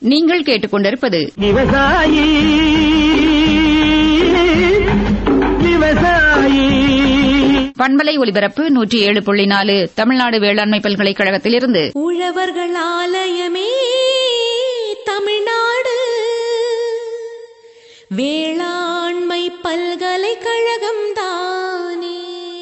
நீங்கள் கேட்டுக்கொண்டிருப்பது விவசாயி விவசாயி பண்பலை ஒலிபரப்பு நூற்றி ஏழு புள்ளி நாலு தமிழ்நாடு வேளாண்மை பல்கலைக்கழகத்திலிருந்து உழவர்கள் ஆலயமே தமிழ்நாடு வேளாண்மை பல்கலைக்கழகம் தானே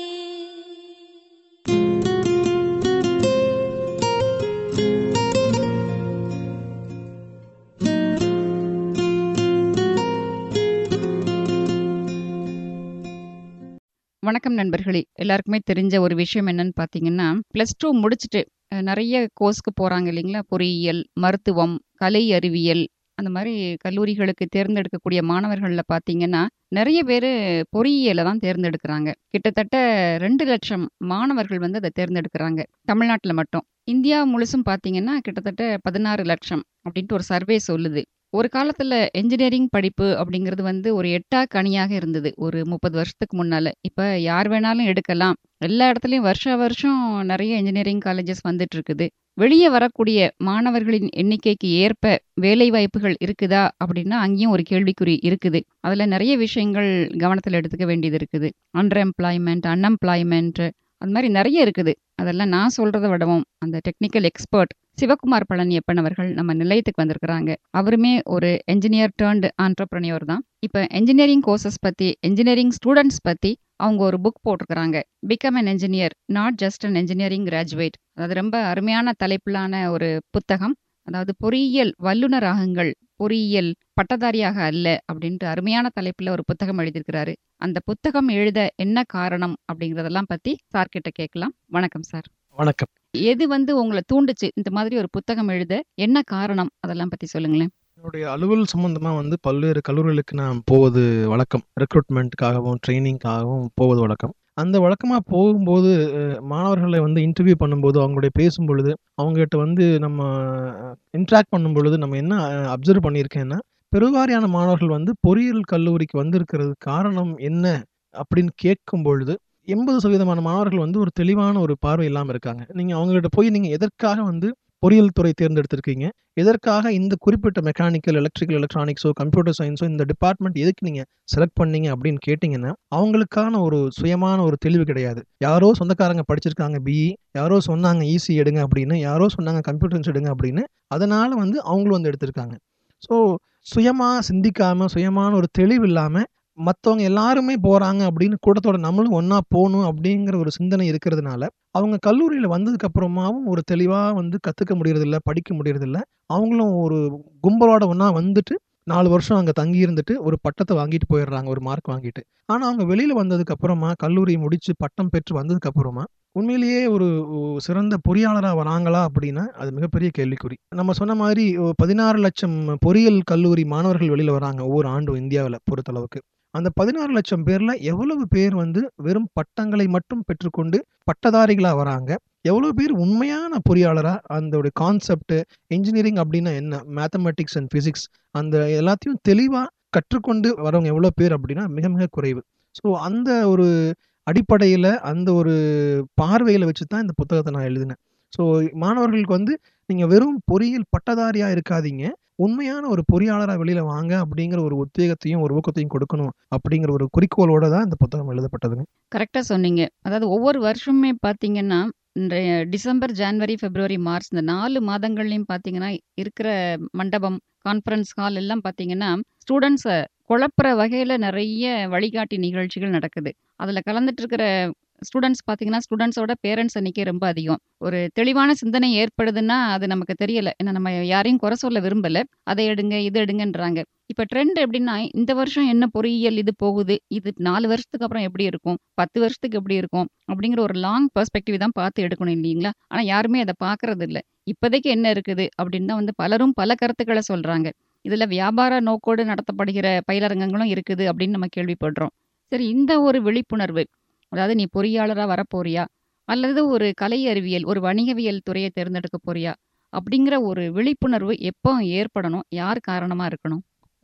வணக்கம் நண்பர்களே எல்லாருக்குமே தெரிஞ்ச ஒரு விஷயம் என்னன்னு பார்த்தீங்கன்னா ப்ளஸ் டூ முடிச்சுட்டு அஹ், நிறைய கோர்ஸ்க்கு போகிறாங்க இல்லைங்களா பொறியியல் மருத்துவம் கலை அறிவியல் அந்த மாதிரி கல்லூரிகளுக்கு தேர்ந்தெடுக்கக்கூடிய மாணவர்களில் பார்த்தீங்கன்னா நிறைய பேர் பொறியியலை தான் தேர்ந்தெடுக்கிறாங்க கிட்டத்தட்ட ரெண்டு லட்சம் மாணவர்கள் வந்து அதை தேர்ந்தெடுக்கிறாங்க தமிழ்நாட்டில் மட்டும் இந்தியா முழுசும் பார்த்தீங்கன்னா கிட்டத்தட்ட பதினாறு லட்சம் அப்படின்ட்டு ஒரு சர்வே சொல்லுது ஒரு காலத்தில் என்ஜினியரிங் படிப்பு அப்படிங்கிறது வந்து ஒரு எட்டா கனியாக இருந்தது ஒரு முப்பது வருஷத்துக்கு முன்னால் இப்போ யார் வேணாலும் எடுக்கலாம் எல்லா இடத்துலையும் வருஷா வருஷம் நிறைய இன்ஜினியரிங் காலேஜஸ் வந்துட்டு இருக்குது வெளியே வரக்கூடிய மாணவர்களின் எண்ணிக்கைக்கு ஏற்ப வேலை வாய்ப்புகள் இருக்குதா அப்படின்னா அங்கேயும் ஒரு கேள்விக்குறி இருக்குது அதில் நிறைய விஷயங்கள் கவனத்தில் எடுத்துக்க வேண்டியது இருக்குது அண்டர் எம்ப்ளாய்மெண்ட் அன்எம்ப்ளாய்மெண்ட் அது மாதிரி நிறைய இருக்குது அதெல்லாம் நான் சொல்றதை விடவும் அந்த டெக்னிக்கல் எக்ஸ்பர்ட் சிவகுமார் பழனியப்பன் அவர்கள் நம்ம நிலையத்துக்கு வந்திருக்கிறாங்க அவருமே ஒரு என்ஜினியர் டேர்ன்டு ஆண்டர்பிரனியோர் தான் இப்போ என்ஜினியரிங் கோர்சஸ் பற்றி என்ஜினியரிங் ஸ்டூடெண்ட்ஸ் பற்றி அவங்க ஒரு புக் போட்டிருக்கிறாங்க become an engineer not just an engineering graduate அது ரொம்ப அருமையான தலைப்பிலான ஒரு புத்தகம் அதாவது பொறியியல் வல்லுநராகுங்கள் பொறியியல் பட்டதாரியாக அல்ல அப்படின்ட்டு அருமையான தலைப்புல ஒரு புத்தகம் எழுதியிருக்கிறாரு அந்த புத்தகம் எழுத என்ன காரணம் அப்படிங்கறதெல்லாம் பத்தி சார் கிட்ட கேட்கலாம் வணக்கம் சார் வணக்கம் எது வந்து உங்களை தூண்டுச்சு இந்த மாதிரி ஒரு புத்தகம் எழுத என்ன காரணம் அதெல்லாம் பத்தி சொல்லுங்களேன் என்னுடைய அலுவல் சம்பந்தமா வந்து பல்வேறு கல்லூரிகளுக்கு நான் போவது வழக்கம் ரெக்ரூட்மெண்ட்டுக்காகவும் ட்ரைனிங்காகவும் போவது வழக்கம் அந்த வழக்கமாக போகும்போது அஹ், மாணவர்களை வந்து இன்டர்வியூ பண்ணும்போது அவங்களுடைய பேசும் பொழுது அவங்ககிட்ட வந்து நம்ம இன்ட்ராக்ட் பண்ணும் பொழுது நம்ம என்ன அப்சர்வ் பண்ணியிருக்கேன்னா பெருவாரியான மாணவர்கள் வந்து பொறியியல் கல்லூரிக்கு வந்திருக்கிறது காரணம் என்ன அப்படின்னு கேட்கும் பொழுது எண்பது சதவீதமான மாணவர்கள் வந்து ஒரு தெளிவான ஒரு பார்வை இல்லாமல் இருக்காங்க நீங்கள் அவங்ககிட்ட போய் நீங்கள் எதற்காக வந்து பொறியியல் துறை தேர்ந்தெடுத்திருக்கீங்க எதற்காக இந்த குறிப்பிட்ட மெக்கானிக்கல் எலக்ட்ரிக்கல் எலக்ட்ரானிக்ஸோ கம்ப்யூட்டர் சயின்ஸோ இந்த டிபார்ட்மெண்ட் எதுக்கு நீங்கள் செலக்ட் பண்ணீங்க அப்படின்னு கேட்டிங்கன்னா அவங்களுக்கான ஒரு சுயமான ஒரு தெளிவு கிடையாது யாரோ சொந்தக்காரங்க படிச்சிருக்காங்க பிஇ யாரோ சொன்னாங்க ஈசி எடுங்க அப்படின்னு யாரோ சொன்னாங்க கம்ப்யூட்டர் சயின்ஸ் எடுங்க அப்படின்னு அதனால வந்து அவங்களும் வந்து எடுத்திருக்காங்க ஸோ சுயமாக சிந்திக்காமல் சுயமான ஒரு தெளிவு இல்லாமல் மற்றவங்க எல்லாருமே போகிறாங்க அப்படின்னு கூட்டத்தோட நம்மளும் ஒன்றா போகணும் அப்படிங்கிற ஒரு சிந்தனை இருக்கிறதுனால அவங்க கல்லூரியில் வந்ததுக்கு அப்புறமாவும் ஒரு தெளிவாக வந்து கற்றுக்க முடியறதில்ல படிக்க முடியறதில்ல அவங்களும் ஒரு கும்பலோட ஒன்றா வந்துட்டு நாலு வருஷம் அங்கே தங்கி இருந்துட்டு ஒரு பட்டத்தை வாங்கிட்டு போயிடுறாங்க ஒரு மார்க் வாங்கிட்டு ஆனால் அவங்க வெளியில் வந்ததுக்கு அப்புறமா கல்லூரி முடித்து பட்டம் பெற்று வந்ததுக்கு அப்புறமா உண்மையிலேயே ஒரு ஒரு சிறந்த பொறியாளராக வராங்களா அப்படின்னா அது மிகப்பெரிய கேள்விக்குறி நம்ம சொன்ன மாதிரி ஒரு பதினாறு லட்சம் பொறியியல் கல்லூரி மாணவர்கள் வெளியில் வராங்க ஒவ்வொரு ஆண்டும் இந்தியாவில் பொறுத்தளவுக்கு அந்த பதினாறு லட்சம் பேர்ல எவ்வளவு பேர் வந்து வெறும் பட்டங்களை மட்டும் பெற்றுக்கொண்டு பட்டதாரிகளா வராங்க எவ்வளவு பேர் உண்மையான பொறியாளரா அந்த கான்செப்ட் இன்ஜினியரிங் அப்படின்னா என்ன மேத்தமெட்டிக்ஸ் அண்ட் பிசிக்ஸ் அந்த எல்லாத்தையும் தெளிவா கற்றுக்கொண்டு வரவங்க எவ்வளவு பேர் அப்படின்னா மிக மிக குறைவு ஸோ அந்த ஒரு அடிப்படையில் அந்த ஒரு பார்வையில் வச்சு தான் இந்த புத்தகத்தை நான் எழுதினேன் ஸோ மாணவர்களுக்கு வந்து நீங்கள் வெறும் பொறியியல் பட்டதாரியாக இருக்காதீங்க உண்மையான ஒரு பொறியாளராக வெளியில் வாங்க அப்படிங்கிற ஒரு உத்வேகத்தையும் ஒரு ஊக்கத்தையும் கொடுக்கணும் அப்படிங்கிற ஒரு குறிக்கோளோட தான் இந்த புத்தகம் எழுதப்பட்டதுங்க கரெக்டாக சொன்னீங்க அதாவது ஒவ்வொரு வருஷமுமே பார்த்தீங்கன்னா இந்த டிசம்பர் ஜனவரி பிப்ரவரி மார்ச் இந்த நாலு மாதங்கள்லையும் பார்த்தீங்கன்னா இருக்கிற மண்டபம் கான்ஃபரன்ஸ் ஹால் எல்லாம் பார்த்தீங்கன்னா ஸ்டூடெண்ட்ஸை குழப்புற வகையில் நிறைய வழிகாட்டி நிகழ்ச்சிகள் நடக்குது அதில் கலந்துட்டு இருக்கிற ஸ்டூடெண்ட்ஸ் பார்த்தீங்கன்னா ஸ்டூடெண்ட்ஸோட பேரண்ட்ஸ் எண்ணிக்கை ரொம்ப அதிகம் ஒரு தெளிவான சிந்தனை ஏற்படுதுன்னா அது நமக்கு தெரியல ஏன்னா நம்ம யாரையும் குறை சொல்ல விரும்பல அதை எடுங்க இது எடுங்கன்றாங்க இப்போ ட்ரெண்ட் எப்படின்னா இந்த வருஷம் என்ன பொறியியல் இது போகுது இது நாலு வருஷத்துக்கு அப்புறம் எப்படி இருக்கும் பத்து வருஷத்துக்கு எப்படி இருக்கும் அப்படிங்கிற ஒரு லாங் பெர்ஸ்பெக்டிவ் தான் பார்த்து எடுக்கணும் இல்லைங்களா ஆனால் யாருமே அதை பார்க்கறது இல்லை இப்போதைக்கு என்ன இருக்குது அப்படின்னு தான் வந்து பலரும் பல கருத்துக்களை சொல்றாங்க இதுல வியாபார நோக்கோடு நடத்தப்படுகிற பயிலரங்கங்களும் இருக்குது அப்படின்னு நம்ம கேள்விப்படுறோம் சரி இந்த ஒரு விழிப்புணர்வு அதாவது நீ பொறியாளரா வரப்போறியா அல்லது ஒரு கலை அறிவியல் ஒரு வணிகவியல் துறையை தேர்ந்தெடுக்க போறியா அப்படிங்கிற ஒரு விழிப்புணர்வு எப்போ ஏற்படணும் யார் காரணமா இருக்கணும்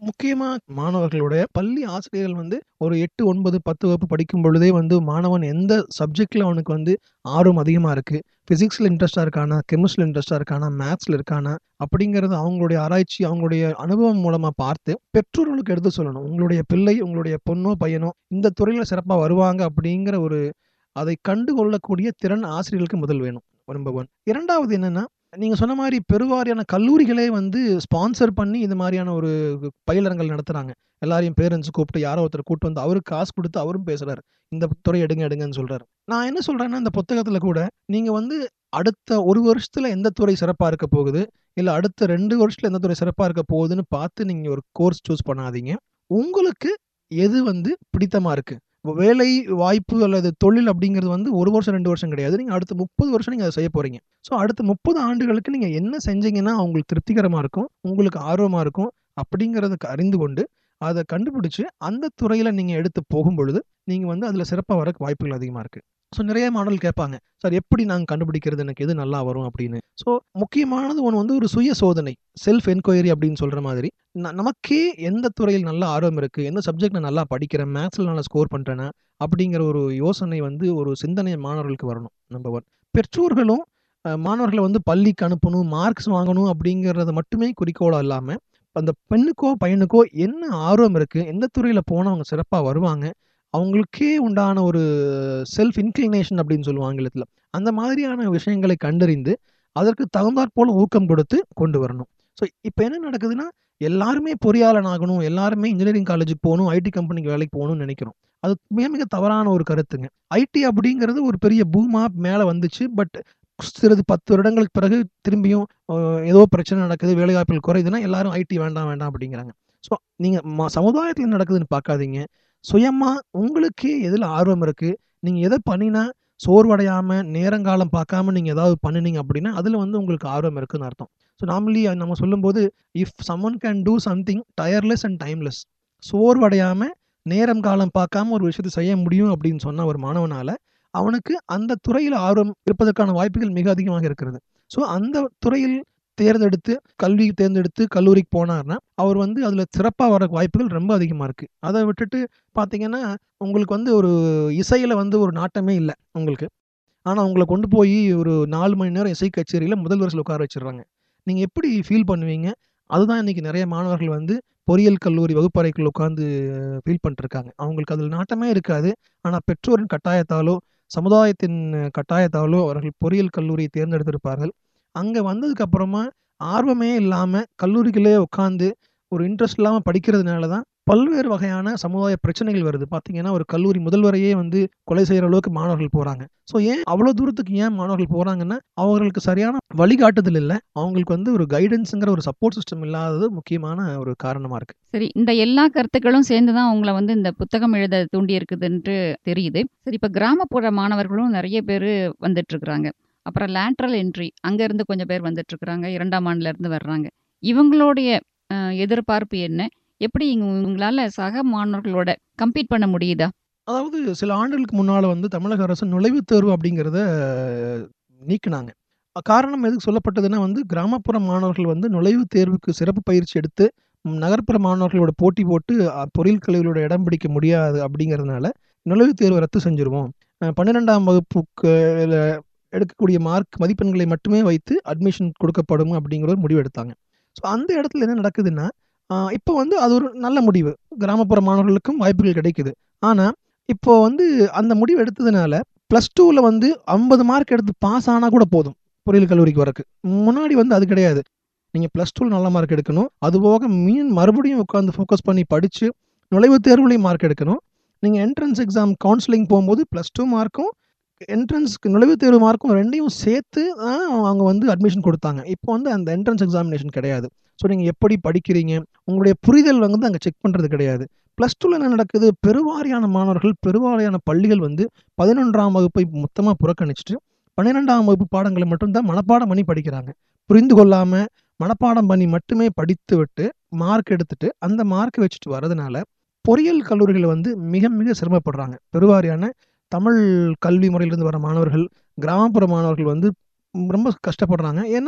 முக்கியமா மாணவர்களுடைய பள்ளி ஆசிரியர்கள் வந்து ஒரு 8, 9, 10 வகுப்பு படிக்கும் பொழுதே வந்து மாணவன் எந்த சப்ஜெக்ட்ல அவனுக்கு வந்து ஆர்வம் அதிகமா இருக்கு. பிசிக்ஸ்ல இன்ட்ரெஸ்ட்டா இருக்கானா? கெமிஸ்ட்ரில இன்ட்ரெஸ்ட்டா இருக்கானா? மேத்ஸ்ல இருக்கானா? அப்படிங்கிறது அவங்களுடைய ஆராய்ச்சி, அவங்களுடைய அனுபவம் மூலமா பார்த்து பெற்றோர்களுக்கு எடுத்து சொல்லணும். உங்களுடைய பிள்ளை, உங்களுடைய பொண்ணோ, பையனோ இந்த துறையில சிறப்பா வருவாங்க அப்படிங்கிற ஒரு அதை கண்டு கொள்ளக்கூடிய திறன் ஆசிரியர்களுக்கு முதல் வேணும். நம்பர் 1. 2வது என்னன்னா, நீங்க சொன்ன மாரி பெருவாரியான கல்லூரிகளே வந்து ஸ்பான்சர் பண்ணி இது மாரியான ஒரு பயிலரங்கள் நடத்துறாங்க. எல்லாரையும் பேரண்ட்ஸ் கூப்பிட்டு யாரோ ஒருத்தர கூட்டு வந்து அவருக்கு காசு குடுத்து அவரும் பேசுறாரு. இந்த துறை எடுங்க எடுங்கன்னு சொல்றாரு. நான் என்ன சொல்றேன்னா, இந்த புத்தகத்துல கூட நீங்க வந்து அடுத்த 1 வருஷத்துல எந்த துறை சிறப்பா இருக்க போகுது, இல்ல அடுத்த 2 வருஷத்துல எந்த துறை சிறப்பா இருக்க போகுதுன்னு பார்த்து நீங்க ஒரு கோர்ஸ் சூஸ் பண்ணாதீங்க. உங்களுக்கு எது வந்து பிடித்தமா இருக்கு. வேலை வாய்ப்பு அல்லது தொழில் அப்படிங்கிறது வந்து 1 வருஷம், 2 வருஷம் கிடையாது. நீங்க அடுத்த 30 வருஷம் நீங்க அத செய்ய போறீங்க. ஸோ அடுத்த 30 ஆண்டுகளுக்கு நீங்க என்ன செஞ்சீங்கன்னா உங்களுக்கு திருப்திகரமா இருக்கும், உங்களுக்கு ஆர்வமா இருக்கும் அப்படிங்கிறத அறிந்து கொண்டு, அத கண்டுபிடிச்சு அந்த துறையில நீங்க எடுத்து போகும்பொழுது, நீங்க வந்து அதுல சிறப்பா வரக்கு வாய்ப்புகள் அதிகமா இருக்கு. ஸோ நிறைய மாணவர்கள் கேட்பாங்க. சார் எப்படி நாங்க கண்டுபிடிக்கிறது? எனக்கு எது நல்லா வரும் அப்படின்னு. ஸோ முக்கியமானது ஒண்ணு வந்து ஒரு சுய சோதனை. செல்ஃப் என்கொயரி அப்படின்னு சொல்ற மாதிரி, ந நமக்கே எந்த துறையில் நல்ல ஆர்வம் இருக்கு, எந்த சப்ஜெக்ட்ல நல்லா படிக்கிறேன், மேத்ஸ்ல நல்லா ஸ்கோர் பண்றேனா, அப்படிங்கிற ஒரு யோசனை வந்து ஒரு சிந்தனை மாணவர்களுக்கு வரணும். நம்பர் 1. பெற்றோர்களும் அ மாணவர்கள வந்து பள்ளிக்கு அனுப்பணும், மார்க்ஸ் வாங்கணும் அப்படிங்கிறத மட்டுமே குறிக்கோளா இல்லாம, அந்த பெண்ணுக்கோ, பையனுக்கோ என்ன ஆர்வம் இருக்கு, எந்த துறையில போனா அவங்க சிறப்பா வருவாங்க, அவங்களுக்கே உண்டான ஒரு செல்ஃப் இன்க்ளினேஷன் அப்படின்னு சொல்லுவோம் ஆங்கிலத்துல. அந்த மாதிரியான விஷயங்களை கண்டறிந்து, அதற்கு தகுந்தாற்போல ஊக்கம் கொடுத்து கொண்டு வரணும். ஸோ இப்ப என்ன நடக்குதுன்னா, எல்லாருமே பொறியாளன் ஆகணும், எல்லாருமே இன்ஜினியரிங் காலேஜுக்கு போணும், ஐடி கம்பெனிக்கு வேலைக்கு போகணும்னு நெனைக்கிறோம். அது மிக மிக தவறான ஒரு கருத்துங்க. ஐடி அப்படிங்கிறது ஒரு பெரிய பூமா மேல வந்துச்சு. பட் சிறிது 10 வருடங்களுக்கு பிறகு திரும்பியும் அ ஏதோ பிரச்சனை நடக்குது, வேலைவாய்ப்புகள் குறையுதுன்னா எல்லாரும் ஐடி வேண்டாம் வேண்டாம் அப்படிங்கிறாங்க. ஸோ நீங்க ம சமுதாயத்துல என்ன நடக்குதுன்னு பார்க்காதீங்க. சுயமா உங்களுக்கே எதுல ஆர்வம் இருக்கு, நீங்க எத பண்ணினா சோர்வடையாம, நேரங்காலம் பார்க்காம நீங்க ஏதாவது பண்ணுனீங்க அப்படின்னா, அதுல வந்து உங்களுக்கு ஆர்வம் இருக்குன்னு அர்த்தம். ஸோ நார்மலி நம்ம சொல்லும்போது, if someone can do something tireless and timeless. சோர்வடையாம, நேரம் காலம் பார்க்காம ஒரு விஷயத்த செய்ய முடியும் அப்படின்னு சொன்ன ஒரு மாணவனால, அவனுக்கு அந்த துறையில ஆர்வம் இருப்பதற்கான வாய்ப்புகள் மிக அதிகமாக இருக்கிறது. ஸோ அந்த துறையில் தேர்ந்தெடுத்து, கல்வி தேர்ந்தெடுத்து கல்லூரிக்கு போனார்னா, அவர் வந்து அதுல சிறப்பா வரக்கு வாய்ப்புகள் ரொம்ப அதிகமா இருக்கு. அத விட்டுட்டு பார்த்தீங்கன்னா, உங்களுக்கு வந்து ஒரு இசையில வந்து ஒரு நாட்டமே இல்ல உங்களுக்கு. ஆனா உங்கள கொண்டு போயி ஒரு 4 மணி நேரம் இசை கச்சேரியில முதல் வரிசையில உட்கார வச்சுடுறாங்க. நீங்க எப்படி ஃபீல் பண்ணுவீங்க? அதுதான் இன்னைக்கு நெறைய மாணவர்கள் வந்து பொறியியல் கல்லூரி வகுப்பறைக்குள்ள உட்கார்ந்து ஃபீல் பண்ணிட்டுருக்காங்க. அவங்களுக்கு அதுல நாட்டமே இருக்காது. ஆனா பெற்றோரின் கட்டாயத்தாலோ, சமுதாயத்தின் கட்டாயத்தாலோ அவர்கள் பொறியியல் கல்லூரியை தேர்ந்தெடுத்திருப்பார்கள். அங்க வந்ததுக்கு அப்புறமா ஆர்வமே இல்லாம கல்லூரிக்குள்ளேயே உட்கார்ந்து ஒரு இன்ட்ரெஸ்ட் இல்லாம படிக்கிறதுனால தான் பல்வேறு வகையான சமுதாய பிரச்சனைகள் வருது. பார்த்தீங்கன்னா, ஒரு கல்லூரி முதல்வரையே வந்து கொலை செய்ற அளவுக்கு மாணவர்கள் போறாங்க. ஸோ ஏன் அவ்வளோ தூரத்துக்கு ஏன் மாணவர்கள் போறாங்கன்னா, அவர்களுக்கு சரியான வழிகாட்டுதல் இல்ல. அவங்களுக்கு வந்து ஒரு கைடன்ஸ்ங்கிற ஒரு சப்போர்ட் சிஸ்டம் இல்லாதது முக்கியமான ஒரு காரணமா இருக்கு. சரி. இந்த எல்லா கருத்துக்களும் சேர்ந்து தான் உங்கள வந்து இந்த புத்தகம் எழுத தூண்டியிருக்குதுன்ட்டு தெரியுது. சரி இப்ப கிராமப்புற மாணவர்களும் நெறைய பேரு வந்துட்டுருக்காங்க. அப்புறம் லேட்ரல் என்ட்ரி அங்கருந்து கொஞ்சம் பேர் வந்துட்டுருக்காங்க. 2ஆம் ஆண்டுலருந்து வர்றாங்க. இவங்களுடைய அ எதிர்பார்ப்பு என்ன? எப்படி உங்களால சக மாணவர்களோட கம்பீட் பண்ண முடியுதா? அதாவது சில ஆண்டுகளுக்கு முன்னால வந்து தமிழக அரசு நுழைவுத் தேர்வு அப்படிங்கிறத நீக்குனாங்க. காரணம் எதுக்கு சொல்லப்பட்டதுன்னா வந்து, கிராமப்புற மாணவர்கள் வந்து நுழைவுத் தேர்வுக்கு சிறப்பு பயிற்சி எடுத்து, நகர்ப்புற மாணவர்களோட போட்டி போட்டு அ பொறியியல் கல்லூரியோட இடம் பிடிக்க முடியாது அப்படிங்கிறதுனால, நுழைவுத் தேர்வ ரத்து செஞ்சுருவோம். அ 12ஆம் வகுப்புக்கு ல எடுக்கக்கூடிய மார்க் மதிப்பெண்களை மட்டுமே வைத்து அட்மிஷன் கொடுக்கப்படும் அப்படிங்கிற ஒரு முடிவு எடுத்தாங்க. ஸோ அந்த இடத்துல என்ன நடக்குதுன்னா, அ இப்போ வந்து அது ஒரு நல்ல முடிவு. கிராமப்புற மாணவர்களுக்கும் வாய்ப்புகள் கிடைக்குது. ஆனா, இப்போ வந்து அந்த முடிவு எடுத்ததுனால, ப்ளஸ் 2ல வந்து 50 மார்க் எடுத்து பாஸ் ஆனா கூட போதும். பொறியியல் கல்லூரிக்கு வரக்கு. முன்னாடி வந்து அது கிடையாது. நீங்க ப்ளஸ் 2ல நல்ல மார்க் எடுக்கணும். அதுபோக மீன் மறுபடியும் உட்கார்ந்து ஃபோக்கஸ் பண்ணி படிச்சு, நுழைவுத் தேர்வுலயும் மார்க் எடுக்கணும். நீங்க என்ட்ரன்ஸ் எக்ஸாம் கவுன்சிலிங் போம்போது ப்ளஸ் 2 மார்க்கும், என்ட்ரன்ஸ்க்கு நுழைவுத் தேர்வு மார்க்கும் 2யும் சேர்த்து தான் அவங்க வந்து அட்மிஷன் குடுத்தாங்க. இப்போ வந்து அந்த என்ட்ரன்ஸ் எக்ஸாமினேஷன் கிடையாது. ஸோ நீங்க எப்படி படிக்கிறீங்க? உங்களுடைய புரிதல் வந்து அங்க செக் பண்றது கிடையாது. ப்ளஸ் 2ல என்ன நடக்குது? பெருவாரியான மாணவர்கள், பெருவாரியான பள்ளிகள் வந்து 11ஆம் வகுப்பை மொத்தமா புறக்கணிச்சுட்டு, 12ஆம் வகுப்பு பாடங்கள மட்டும் தான் மனப்பாடம் பண்ணி படிக்கிறாங்க. புரிந்து கொள்ளாம, மனப்பாடம் பண்ணி மட்டுமே படித்துவிட்டு, மார்க் எடுத்துட்டு, அந்த மார்க்க வச்சுட்டு வரதுனால, பொறியியல் கல்லூரிகள்ல வந்து மிக மிக சிரமப்படுறாங்க. பெருவாரியான தமிழ் கல்வி முறையிலிருந்து வர மாணவர்கள், கிராமப்புற மாணவர்கள் வந்து ரொம்ப கஷ்டப்படுறாங்க. ஏன்னா,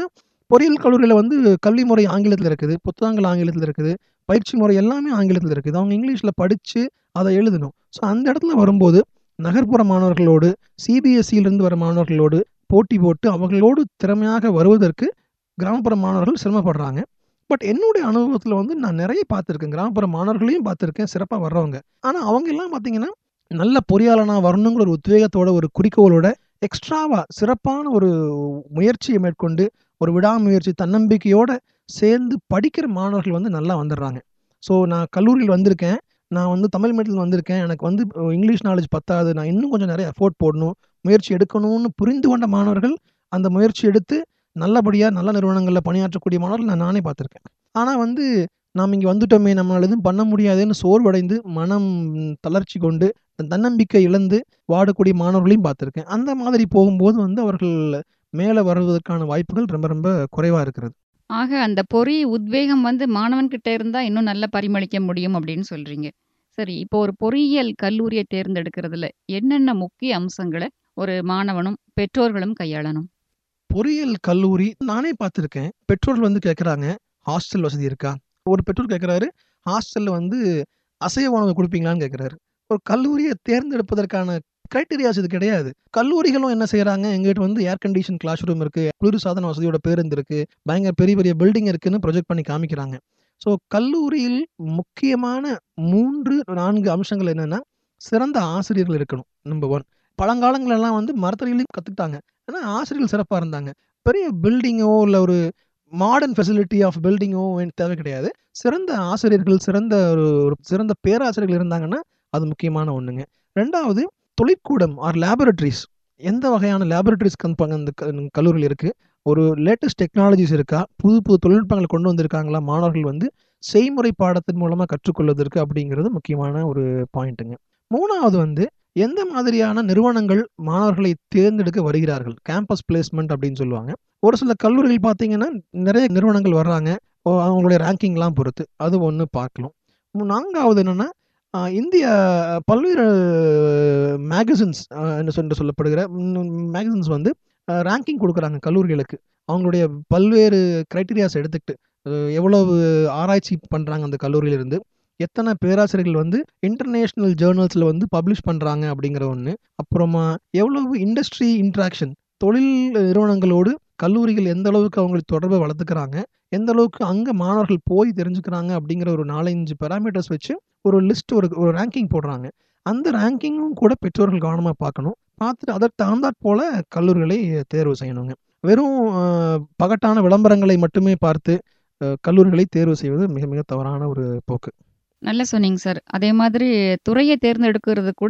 பொறியியல் கல்லூரியில் வந்து கல்வி முறை ஆங்கிலத்தில் இருக்குது புத்தகங்கள் ஆங்கிலத்தில் இருக்குது பயிற்சி முறை எல்லாமே ஆங்கிலத்தில் இருக்குது அவங்க இங்கிலீஷில் படித்து அதை எழுதணும் ஸோ அந்த இடத்துல வரும்போது நகர்ப்புற மாணவர்களோடு சிபிஎஸ்சியிலிருந்து வர மாணவர்களோடு போட்டி போட்டு அவர்களோடு திறமையாக வருவதற்கு கிராமப்புற மாணவர்கள் சிரமப்படுறாங்க பட் என்னுடைய அனுபவத்தில் வந்து நான் நிறைய பார்த்துருக்கேன் கிராமப்புற மாணவர்களையும் பார்த்துருக்கேன் சிறப்பாக வர்றவங்க ஆனால் அவங்க எல்லாம் பார்த்தீங்கன்னா நல்ல பொறியாளனாக வரணுங்கிற ஒரு உத்வேகத்தோட ஒரு குறிக்கோளோட எக்ஸ்ட்ராவாக சிறப்பான ஒரு முயற்சியை மேற்கொண்டு ஒரு விடாமுயற்சி தன்னம்பிக்கையோட சேர்ந்து படிக்கிற மாணவர்கள் வந்து நல்லா வந்துடுறாங்க ஸோ நான் கல்லூரியில் வந்திருக்கேன் நான் வந்து தமிழ் மீடியத்தில் வந்திருக்கேன் எனக்கு வந்து அஹ், இங்கிலீஷ் நாலேஜ் பத்தாது நான் இன்னும் கொஞ்சம் நிறைய எஃபோர்ட் போடணும் முயற்சி எடுக்கணும்னு புரிந்து கொண்ட மாணவர்கள் அந்த முயற்சி எடுத்து நல்லபடியாக நல்ல நிறுவனங்களில் பணியாற்றக்கூடிய மாணவர்கள் நான் நானே பார்த்துருக்கேன் ஆனால் வந்து நாம் இங்கே வந்துட்டோமே நம்மளால் எதுவும் பண்ண முடியாதுன்னு சோர்வடைந்து மனம் தளர்ச்சி கொண்டு தன் தன்னம்பிக்கை இழந்து வாடக்கூடிய மாணவர்களையும் பார்த்துருக்கேன் அந்த மாதிரி போகும்போது வந்து அவர்கள் மேலே வருவதற்கான வாய்ப்புகள் ரொம்ப ரொம்ப குறைவாக இருக்கிறது ஆக அந்த பொறி உத்வேகம் வந்து மாணவன்கிட்ட இருந்தா இன்னும் நல்லா பரிமளிக்க முடியும் அப்படின்னு சொல்றீங்க. சரி, இப்போ ஒரு பொறியியல் கல்லூரிய தேர்ந்தெடுக்கிறதுல என்னென்ன முக்கிய அம்சங்கள ஒரு மாணவனும், பெற்றோர்களும் கையாளணும்? பொறியியல் கல்லூரி நானே பார்த்துருக்கேன் பெற்றோர்கள் வந்து கேட்குறாங்க ஹாஸ்டல் வசதி இருக்கா ஒரு பெற்றோர் கேட்குறாரு ஹாஸ்டலில் வந்து அசைவ உணவு கொடுப்பீங்களான்னு கேட்குறாரு ஒரு கல்லூரியை தேர்ந்தெடுப்பதற்கான கிரைட்டீரியாஸ் இது கிடையாது கல்லூரிகளும் என்ன செய்கிறாங்க எங்ககிட்ட வந்து ஏர் கண்டிஷன் கிளாஸ் ரூம் இருக்குது குளிர்சாதன வசதியோட பேருந்து இருக்குது பயங்கர பெரிய பெரிய பில்டிங் இருக்குன்னு ப்ரொஜெக்ட் பண்ணி காமிக்கிறாங்க ஸோ கல்லூரியில் முக்கியமான மூன்று நான்கு அம்சங்கள் என்னென்னா சிறந்த ஆசிரியர்கள் இருக்கணும் நம்பர் ஒன் பழங்காலங்களெல்லாம் வந்து மரத்தடியிலையும் கற்றுக்கிட்டாங்க ஏன்னா ஆசிரியர்கள் சிறப்பாக இருந்தாங்க பெரிய பில்டிங்கோ இல்லை ஒரு மாடர்ன் ஃபெசிலிட்டி ஆஃப் பில்டிங்கோ தேவை கிடையாது சிறந்த ஆசிரியர்கள் சிறந்த ஒரு ஒரு சிறந்த பேராசிரியர்கள் இருந்தாங்கன்னா அது முக்கியமான ஒன்றுங்க ரெண்டாவது தொழிற்கூடம் ஆர் லேபரட்டரிஸ் எந்த வகையான லேபரட்டரிஸ் அந்த க- கல்லூரியில் இருக்குது ஒரு லேட்டஸ்ட் டெக்னாலஜிஸ் இருக்கா புது புது தொழில்நுட்பங்களை கொண்டு வந்திருக்காங்களா மாணவர்கள் வந்து செய்முறை பாடத்தின் மூலமாக கற்றுக்கொள்வதற்கு அப்படிங்கிறது முக்கியமான ஒரு பாயிண்ட்டுங்க மூணாவது வந்து எந்த மாதிரியான நிறுவனங்கள் மாணவர்களை தேர்ந்தெடுக்க வருகிறார்கள் கேம்பஸ் பிளேஸ்மெண்ட் அப்படின்னு சொல்லுவாங்க ஒரு சில கல்லூரிகள் பார்த்தீங்கன்னா நிறைய நிறுவனங்கள் வர்றாங்க ஓ, அவங்களுடைய ரேங்கிங்லாம் பொறுத்து அது ஒன்று பார்க்கலாம் மு- நான்காவது என்னென்னா இந்திய பல்வேறு மேகசின்ஸ் என்று சொல்ல- சொல்லப்படுகிற மேகசின்ஸ் வந்து ரேங்கிங் கொடுக்குறாங்க கல்லூரிகளுக்கு அவங்களுடைய பல்வேறு க்ரைட்டீரியாஸ் எடுத்துக்கிட்டு அஹ், எவ்வளவு ஆராய்ச்சி பண்ணுறாங்க அந்த கல்லூரியிலிருந்து எத்தனை பேராசிரியர்கள் வந்து இன்டர்நேஷ்னல் ஜேர்னல்ஸில் வந்து பப்ளிஷ் பண்ணுறாங்க அப்படிங்கிற ஒன்று அப்புறமா எவ்வளவு இண்டஸ்ட்ரி இன்ட்ராக்ஷன் தொழில் நிறுவனங்களோடு கல்லூரிகள் எந்த அளவுக்கு அவங்களுக்கு தொடர்பை வளர்த்துக்கிறாங்க எந்த அளவுக்கு அங்கே மாணவர்கள் போய் தெரிஞ்சுக்கிறாங்க அப்படிங்கிற ஒரு நாலஞ்சு பெராமீட்டர்ஸ் வச்சு ஒரு லிஸ்ட் ஒரு ஒரு ரேங்கிங் போடுறாங்க அந்த ரேங்கிங்கும் கூட பெற்றோர்கள் கவனமாக பார்க்கணும் பார்த்துட்டு அதற்கு தகுந்தாற் போல கல்லூரிகளை தேர்வு செய்யணுங்க வெறும் அஹ், பகட்டான விளம்பரங்களை மட்டுமே பார்த்து அஹ், கல்லூரிகளை தேர்வு செய்வது மிக மிக தவறான ஒரு போக்கு நல்லா சொன்னீங்க சார். அதே மாதிரி துறைய தேர்ந்தெடுக்கிறது கூட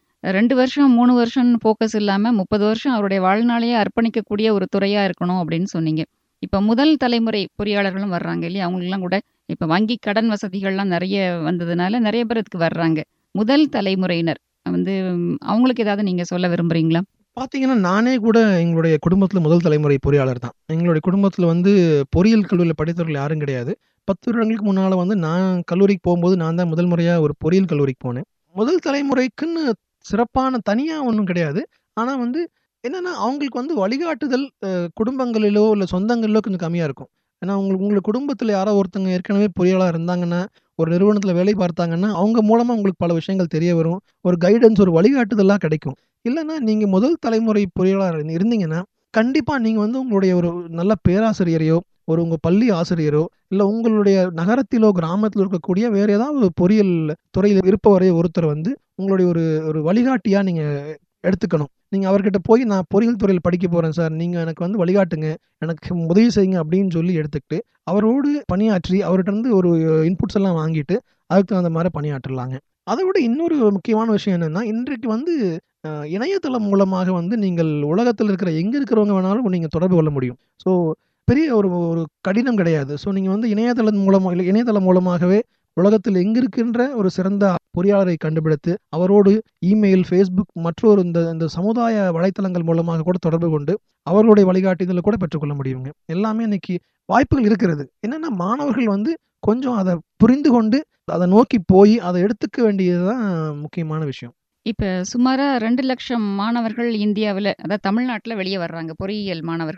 2 வருஷம், 3 வருஷம்னு ஃபோக்கஸ் இல்லாம 30 வருஷம் அவருடைய வாழ்நாளையே அர்ப்பணிக்கக்கூடிய ஒரு துறையா இருக்கணும் அப்படின்னு சொன்னீங்க. இப்ப முதல் தலைமுறை பொறியாளர்களும் வர்றாங்க இல்லையா? அவங்களுக்கெல்லாம் கூட இப்ப வங்கி கடன் வசதிகள்லாம் நெறைய வந்ததுனால நெறைய பேர் இதுக்கு வர்றாங்க. முதல் தலைமுறையினர் வந்து ம், அவங்களுக்கு ஏதாவது நீங்க சொல்ல விரும்புறீங்களா? பார்த்தீங்கன்னா நானே கூட எங்களுடைய குடும்பத்தில் முதல் தலைமுறை பொறியாளர் தான் எங்களுடைய குடும்பத்தில் வந்து பொறியியல் கல்லூரியில் படித்தவர்கள் யாரும் கிடையாது பத்து வருடங்களுக்கு முன்னால் வந்து நான் கல்லூரிக்கு போகும்போது நான் தான் முதல் முறையாக ஒரு பொறியியல் கல்லூரிக்கு போனேன் முதல் தலைமுறைக்குன்னு சிறப்பான தனியாக ஒன்றும் கிடையாது ஆனால் வந்து என்னென்னா அவங்களுக்கு வந்து வழிகாட்டுதல் அஹ், குடும்பங்களிலோ இல்லை சொந்தங்களிலோ கொஞ்சம் கம்மியாக இருக்கும் ஏன்னா உங்களுக்கு உங்களுக்கு குடும்பத்தில் யாரோ ஒருத்தங்க ஏற்கனவே பொறியாளர் இருந்தாங்கன்னா ஒரு நிறுவனத்தில் வேலை பார்த்தாங்கன்னா அவங்க மூலமாக உங்களுக்கு பல விஷயங்கள் தெரிய வரும் ஒரு கைடன்ஸ் ஒரு வழிகாட்டுதலாக கிடைக்கும் இல்லைன்னா நீங்கள் முதல் தலைமுறை பொறியாளர் இருந்தீங்கன்னா கண்டிப்பாக நீங்கள் வந்து உங்களுடைய ஒரு நல்ல பேராசிரியரையோ ஒரு உங்கள் பள்ளி ஆசிரியரோ இல்லை உங்களுடைய நகரத்திலோ கிராமத்திலோ இருக்கக்கூடிய வேறு ஏதாவது ஒரு பொறியியல் துறையில் இருப்பவரே ஒருத்தர் வந்து உங்களுடைய ஒரு ஒரு வழிகாட்டியாக நீங்கள் எடுத்துக்கணும் நீங்கள் அவர்கிட்ட போய் நான் பொறியியல் துறையில் படிக்க போகிறேன் சார் நீங்கள் எனக்கு வந்து வழிகாட்டுங்க எனக்கு உதவி செய்யுங்க அப்படின்னு சொல்லி எடுத்துக்கிட்டு அவரோடு பணியாற்றி அவர்கிட்ட இருந்து ஒரு இன்புட்ஸ் எல்லாம் வாங்கிட்டு அதுக்கு தகுந்த மாதிரி பணியாற்றலாங்க அதை விட இன்னொரு முக்கியமான விஷயம் என்னென்னா இன்றைக்கு வந்து அஹ், இணையதளம் மூலமாக வந்து நீங்கள் உலகத்தில் இருக்கிற எங்கே இருக்கிறவங்க வேணாலும் நீங்கள் தொடர்பு கொள்ள முடியும் ஸோ பெரிய ஒரு ஒரு கடினம் கிடையாது ஸோ நீங்கள் வந்து இணையதளம் மூலமாக இல்லை இணையதளம் மூலமாகவே உலகத்தில் எங்கிருக்கின்ற ஒரு சிறந்த பொறியாளரை கண்டுபிடித்து அவரோடு இமெயில் ஃபேஸ்புக் மற்றொரு இந்த இந்த சமுதாய வலைத்தளங்கள் மூலமாக கூட தொடர்பு கொண்டு அவர்களுடைய வழிகாட்டுதலை கூட பெற்றுக்கொள்ள முடியுங்க எல்லாமே இன்னைக்கு வாய்ப்புகள் இருக்கிறது என்னென்னா மாணவர்கள் வந்து கொஞ்சம் அதை புரிந்து கொண்டு அதை நோக்கி போய் அதை எடுத்துக்க வேண்டியது தான் முக்கியமான விஷயம் இப்ப சுமாரா 2 லட்சம் மாணவர்கள் இந்தியாவுல, அதாவது தமிழ்நாட்டுல வெளிய வர்றாங்க பொறியியல் மாணவர்கள்.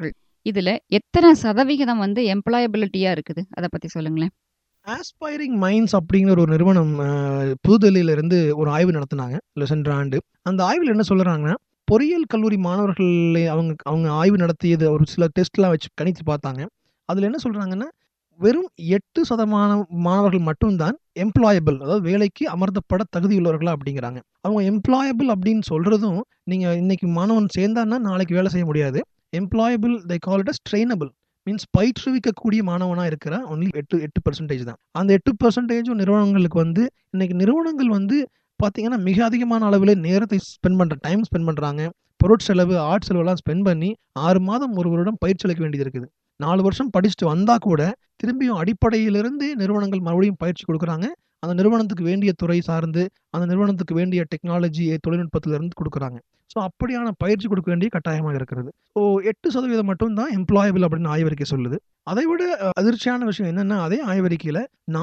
இதுல எத்தனை சதவிகிதம் வந்து எம்ப்ளாயபிலிட்டியா இருக்குது? அத பத்தி சொல்லுங்களேன். ஆஸ்பைரிங் மைண்ட்ஸ் அப்படிங்கிற ஒரு நிறுவனம் அ புதுதில்லியில இருந்து ஒரு ஆய்வு நடத்துனாங்க. இல்ல சென்ற ஆண்டு. அந்த ஆய்வுல என்ன சொல்றாங்கன்னா, பொறியியல் கல்லூரி மாணவர்களை அவங்க அவங்க ஆய்வு நடத்தியது ஒரு சில டெஸ்ட்லாம் வச்சு கணித்து பார்த்தாங்க. அதுல என்ன சொல்றாங்கன்னா, வெறும் 8% மாணவர்கள் மட்டும் தான் எம்ப்ளாயபிள் அதாவது வேலைக்கு அமர்த்தப்பட தகுதியுள்ளவர்களா அப்படிங்கிறாங்க. அவங்க எம்ப்ளாயபிள் அப்படின்னு சொல்றதும், நீங்க இன்னைக்கு மாணவன் சேர்ந்தான்னா நாளைக்கு வேலை செய்ய முடியாது. Employable they call it as trainable. Means பயிற்றுவிக்கக்கூடிய மாணவனா இருக்கிறான் ஒன்லி 8 8% தான். அந்த 8%ம் நிறுவனங்களுக்கு வந்து இன்னைக்கு நிறுவனங்கள் வந்து பார்த்தீங்கன்னா, மிக அதிகமான அளவிலே நேரத்தை ஸ்பெண்ட் பண்ற டைம் ஸ்பெண்ட் பண்றாங்க. பொருட்செலவு, ஆட்செலவுலாம் ஸ்பெண்ட் பண்ணி 6 மாதம், 1 வருடம் பயிற்சி அளிக்க வேண்டியது இருக்குது. 4 வருஷம் படிச்சுட்டு வந்தா கூட, திரும்பியும் அடிப்படையிலிருந்தே நிறுவனங்கள் மறுபடியும் பயிற்சி குடுக்குறாங்க. அந்த நிறுவனத்துக்கு வேண்டிய துறை சார்ந்து, அந்த நிறுவனத்துக்கு வேண்டிய டெக்னாலஜி, தொழில்நுட்பத்திலிருந்து குடுக்குறாங்க. ஸோ அப்படியான பயிற்சி குடுக்க வேண்டிய கட்டாயமாக இருக்கிறது. ஸோ 8% மட்டும் தான் எம்ப்ளாயபிள் அப்படின்னு ஆய்வறிக்கை சொல்லுது. அதைவிட அ அதிர்ச்சியான விஷயம் என்னன்னா, அதே ஆய்வறிக்கையில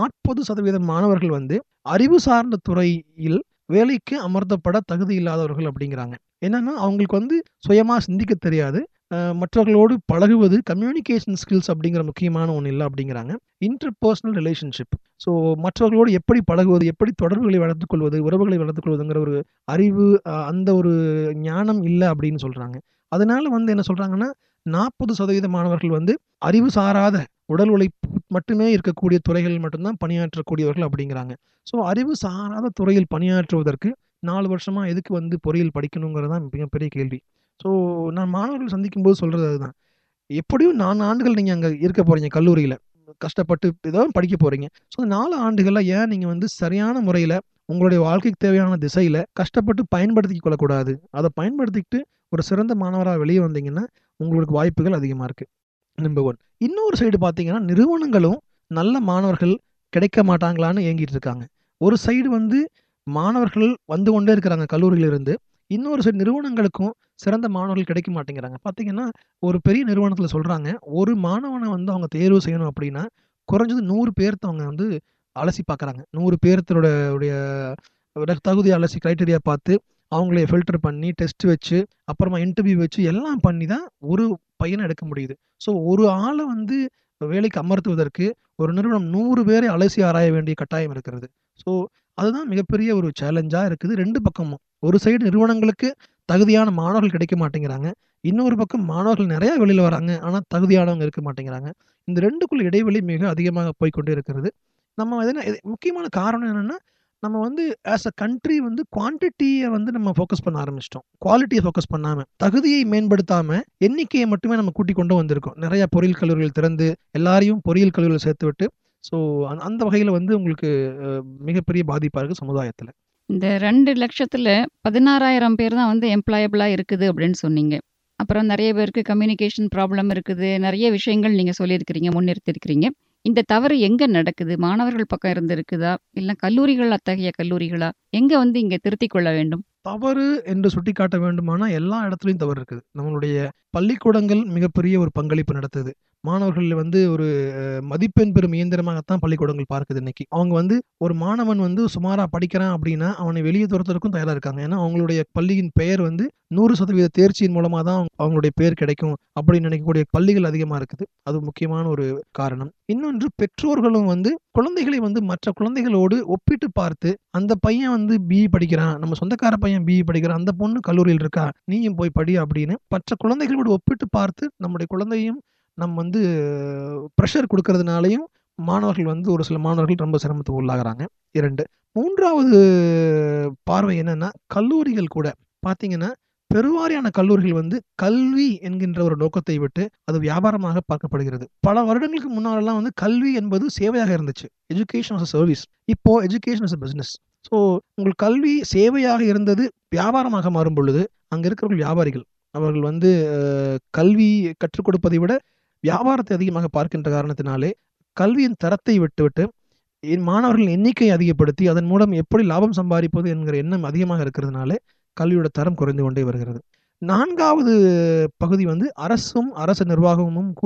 40% மாணவர்கள் வந்து அறிவு சார்ந்த துறையில் வேலைக்கு அமர்த்தப்பட தகுதி இல்லாதவர்கள் அப்படிங்கிறாங்க. என்னன்னா, அவங்களுக்கு வந்து சுயமா சிந்திக்க தெரியாது. அ மற்றவர்களோடு பழகுவது, கம்யூனிகேஷன் ஸ்கில்ஸ் அப்படிங்கிற முக்கியமான ஒண்ணு இல்ல அப்படிங்கிறாங்க. Interpersonal relationship. ஸோ மற்றவர்களோடு எப்படி பழகுவது, எப்படி தொடர்புகளை வளர்த்துக் கொள்வது, உறவுகளை வளர்த்துக் கொள்வதுங்கிற ஒரு அறிவு, அ அந்த ஒரு ஞானம் இல்ல அப்படின்னு சொல்றாங்க. அதனால வந்து என்ன சொல்றாங்கன்னா, 40% மாணவர்கள் வந்து அறிவு சாராத உடல் உழைப்பு மட்டுமே இருக்கக்கூடிய துறைகளில் மட்டும் தான் பணியாற்றக்கூடியவர்கள் அப்படிங்கிறாங்க. ஸோ அறிவு சாராத துறையில் பணியாற்றுவதற்கு 4 வருஷமா எதுக்கு வந்து பொறியியல் படிக்கணுங்கிறது தான் மிகப்பெரிய கேள்வி. ஸோ நான் மாணவர்கள் சந்திக்கும்போது சொல்றது அதுதான். எப்படியும் 4 ஆண்டுகள் நீங்க அங்க இருக்க போறீங்க கல்லூரியில. கஷ்டப்பட்டு ஏதோ படிக்க போறீங்க. ஸோ 4 ஆண்டுகள்ல ஏன் நீங்க வந்து சரியான முறையில உங்களுடைய வாழ்க்கைக்கு தேவையான திசையில கஷ்டப்பட்டு பயன்படுத்திக் கொள்ளக்கூடாது? அத பயன்படுத்திக்கிட்டு ஒரு சிறந்த மாணவரா வெளிய வந்தீங்கன்னா, உங்களுக்கு வாய்ப்புகள் அதிகமா இருக்கு. நம்பர் 1. இன்னொரு சைடு பார்த்தீங்கன்னா, நிறுவனங்களும் நல்ல மாணவர்கள் கிடைக்க மாட்டாங்களான்னு ஏங்கிட்டு இருக்காங்க. ஒரு சைடு வந்து மாணவர்கள் வந்து கொண்டே இருக்கிறாங்க கல்லூரியிலிருந்து. இன்னொரு சைடு நிறுவனங்களுக்கும் சிறந்த மாணவர்கள் கிடைக்க மாட்டேங்கிறாங்க. பார்த்தீங்கன்னா, ஒரு பெரிய நிறுவனத்தில சொல்றாங்க, ஒரு மாணவன வந்து அவங்க தேர்வு செய்யணும் அப்படின்னா, குறைஞ்சது 100 பேர்த்த அவங்க வந்து அலசி பார்க்குறாங்க. 100 பேர்த்தோட உடைய தகுதி அலசி கிரைட்டீரியா பார்த்து, அவங்கள ஃபில்டர் பண்ணி, டெஸ்ட் வச்சு, அப்புறமா இன்டர்வியூ வச்சு எல்லாம் பண்ணி தான் ஒரு பையன எடுக்க முடியுது. ஸோ ஒரு ஆள வந்து வேலைக்கு அமர்த்துவதற்கு ஒரு நிறுவனம் 100 பேரை அலசி ஆராய வேண்டிய கட்டாயம் இருக்கிறது. ஸோ அதுதான் மிகப்பெரிய ஒரு சேலஞ்சா இருக்குது 2 பக்கமும். ஒரு சைடு நிறுவனங்களுக்கு தகுதியான மாணவர்கள் கிடைக்க மாட்டேங்கிறாங்க. இன்னொரு பக்கம் மாணவர்கள் நெறைய வெளில வராங்க. ஆனா தகுதியானவங்க இருக்க மாட்டேங்கிறாங்க. இந்த 2க்குள்ள இடைவெளி மிக அதிகமாக போய்க்கொண்டே இருக்கிறது. நம்ம எதனா முக்கியமான காரணம் என்னன்னா, நம்ம வந்து ஆஸ் அ கண்ட்ரி வந்து குவான்டிட்டிய வந்து நம்ம ஃபோக்கஸ் பண்ண ஆரம்பிச்சுட்டோம். குவாலிட்டிய ஃபோக்கஸ் பண்ணாம, தகுதியை மேம்படுத்தாம, எண்ணிக்கைய மட்டுமே நம்ம கூட்டிக் கொண்டு வந்திருக்கோம். நெறைய பொறியியல் கல்லூரிகள் திறந்து, எல்லாரையும் பொறியியல் கல்லூரியில சேர்த்துவிட்டு, ஸோ அந்த வகையில வந்து உங்களுக்கு அ மிகப்பெரிய பாதிப்பா இருக்கு சமுதாயத்தில. இந்த 2,00,000த்துல 16,000 பேர் தான் வந்து எம்ப்ளாயபிளா இருக்குது அப்படின்னு சொன்னீங்க. அப்புறம் நெறைய பேருக்கு கம்யூனிகேஷன் ப்ராப்ளம் இருக்குது. நெறைய விஷயங்கள் நீங்க சொல்லியிருக்கிறீங்க, முன்னிறுத்தியிருக்கிறீங்க. இந்த தவறு எங்க நடக்குது? மாணவர்கள் பக்கம் இருந்து இருக்குதா? இல்ல கல்லூரிகள் அத்தகைய கல்லூரிகளா? எங்க வந்து இங்க திருத்திக் கொள்ள வேண்டும்? தவறு என்று சுட்டிக்காட்ட வேண்டுமானா, எல்லா இடத்துலயும் தவறு இருக்குது. நம்மளுடைய பள்ளிக்கூடங்கள் மிகப்பெரிய ஒரு பங்களிப்பு நடத்துது. மாணவர்கள் வந்து ஒரு மதிப்பெண் பெறும் இயந்திரமாகத்தான் பள்ளிக்கூடங்கள் பார்க்குது இன்னைக்கு. அவங்க வந்து ஒரு மாணவன் வந்து சுமாரா படிக்கிறான் அப்படின்னா, அவனை வெளிய துரத்துறதுக்கும் தயாரா இருக்காங்க. ஏன்னா, அவங்களுடைய பள்ளியின் பெயர் வந்து 100% தேர்ச்சியின் மூலமா தான் அவங்களுடைய பேர் கிடைக்கும் அப்படின்னு நினைக்கக்கூடிய பள்ளிகள் அதிகமா இருக்குது. அது முக்கியமான ஒரு காரணம். இன்னொன்று பெற்றோர்களும் வந்து குழந்தைகளை வந்து மற்ற குழந்தைகளோடு ஒப்பிட்டு பார்த்து, அந்த பையன் வந்து பிஇ படிக்கிறான். நம்ம சொந்தக்கார பையன் பிஇ படிக்கிறான். அந்த பொண்ணு கல்லூரியில் இருக்கா. நீயும் போய் படி அப்படின்னு மற்ற குழந்தைகளோடு ஒப்பிட்டு பார்த்து, நம்முடைய குழந்தையும் நம்ம வந்து பிரஷர் குடுக்கறதுனாலயும் மாணவர்கள் வந்து ஒரு சில மாணவர்கள் ரொம்ப சிரமத்துக்கு உள்ளாகுறாங்க. 2. 3வது பார்வை என்னன்னா, கல்லூரிகள் கூட பார்த்தீங்கன்னா, பெருவாரியான கல்லூரிகள் வந்து கல்வி என்கின்ற ஒரு நோக்கத்தை விட்டு, அது வியாபாரமாக பார்க்கப்படுகிறது. பல வருடங்களுக்கு முன்னாலலாம் வந்து கல்வி என்பது சேவையாக இருந்துச்சு. Education as a service. இப்போ education as a business. So உங்கள் கல்வி சேவையாக இருந்தது வியாபாரமாக மாறும் பொழுது, அங்க இருக்கிறவர்கள் வியாபாரிகள். அவர்கள் வந்து அ கல்வி கற்றுக் கொடுப்பதை விட வியாபாரத்தை அதிகமாக பார்க்கின்ற காரணத்தினாலே, கல்வியின் தரத்தை விட்டுவிட்டு, மாணவர்களின் எண்ணிக்கையை அதிகப்படுத்தி, அதன் மூலம் எப்படி லாபம் சம்பாதிப்பது என்கிற எண்ணம் அதிகமாக இருக்கிறதுனாலே, கல்வியோட தரம் குறைந்து கொண்டே வருகிறது. 4வது பகுதி வந்து அரசும், அரசு நிர்வாகமும் கூட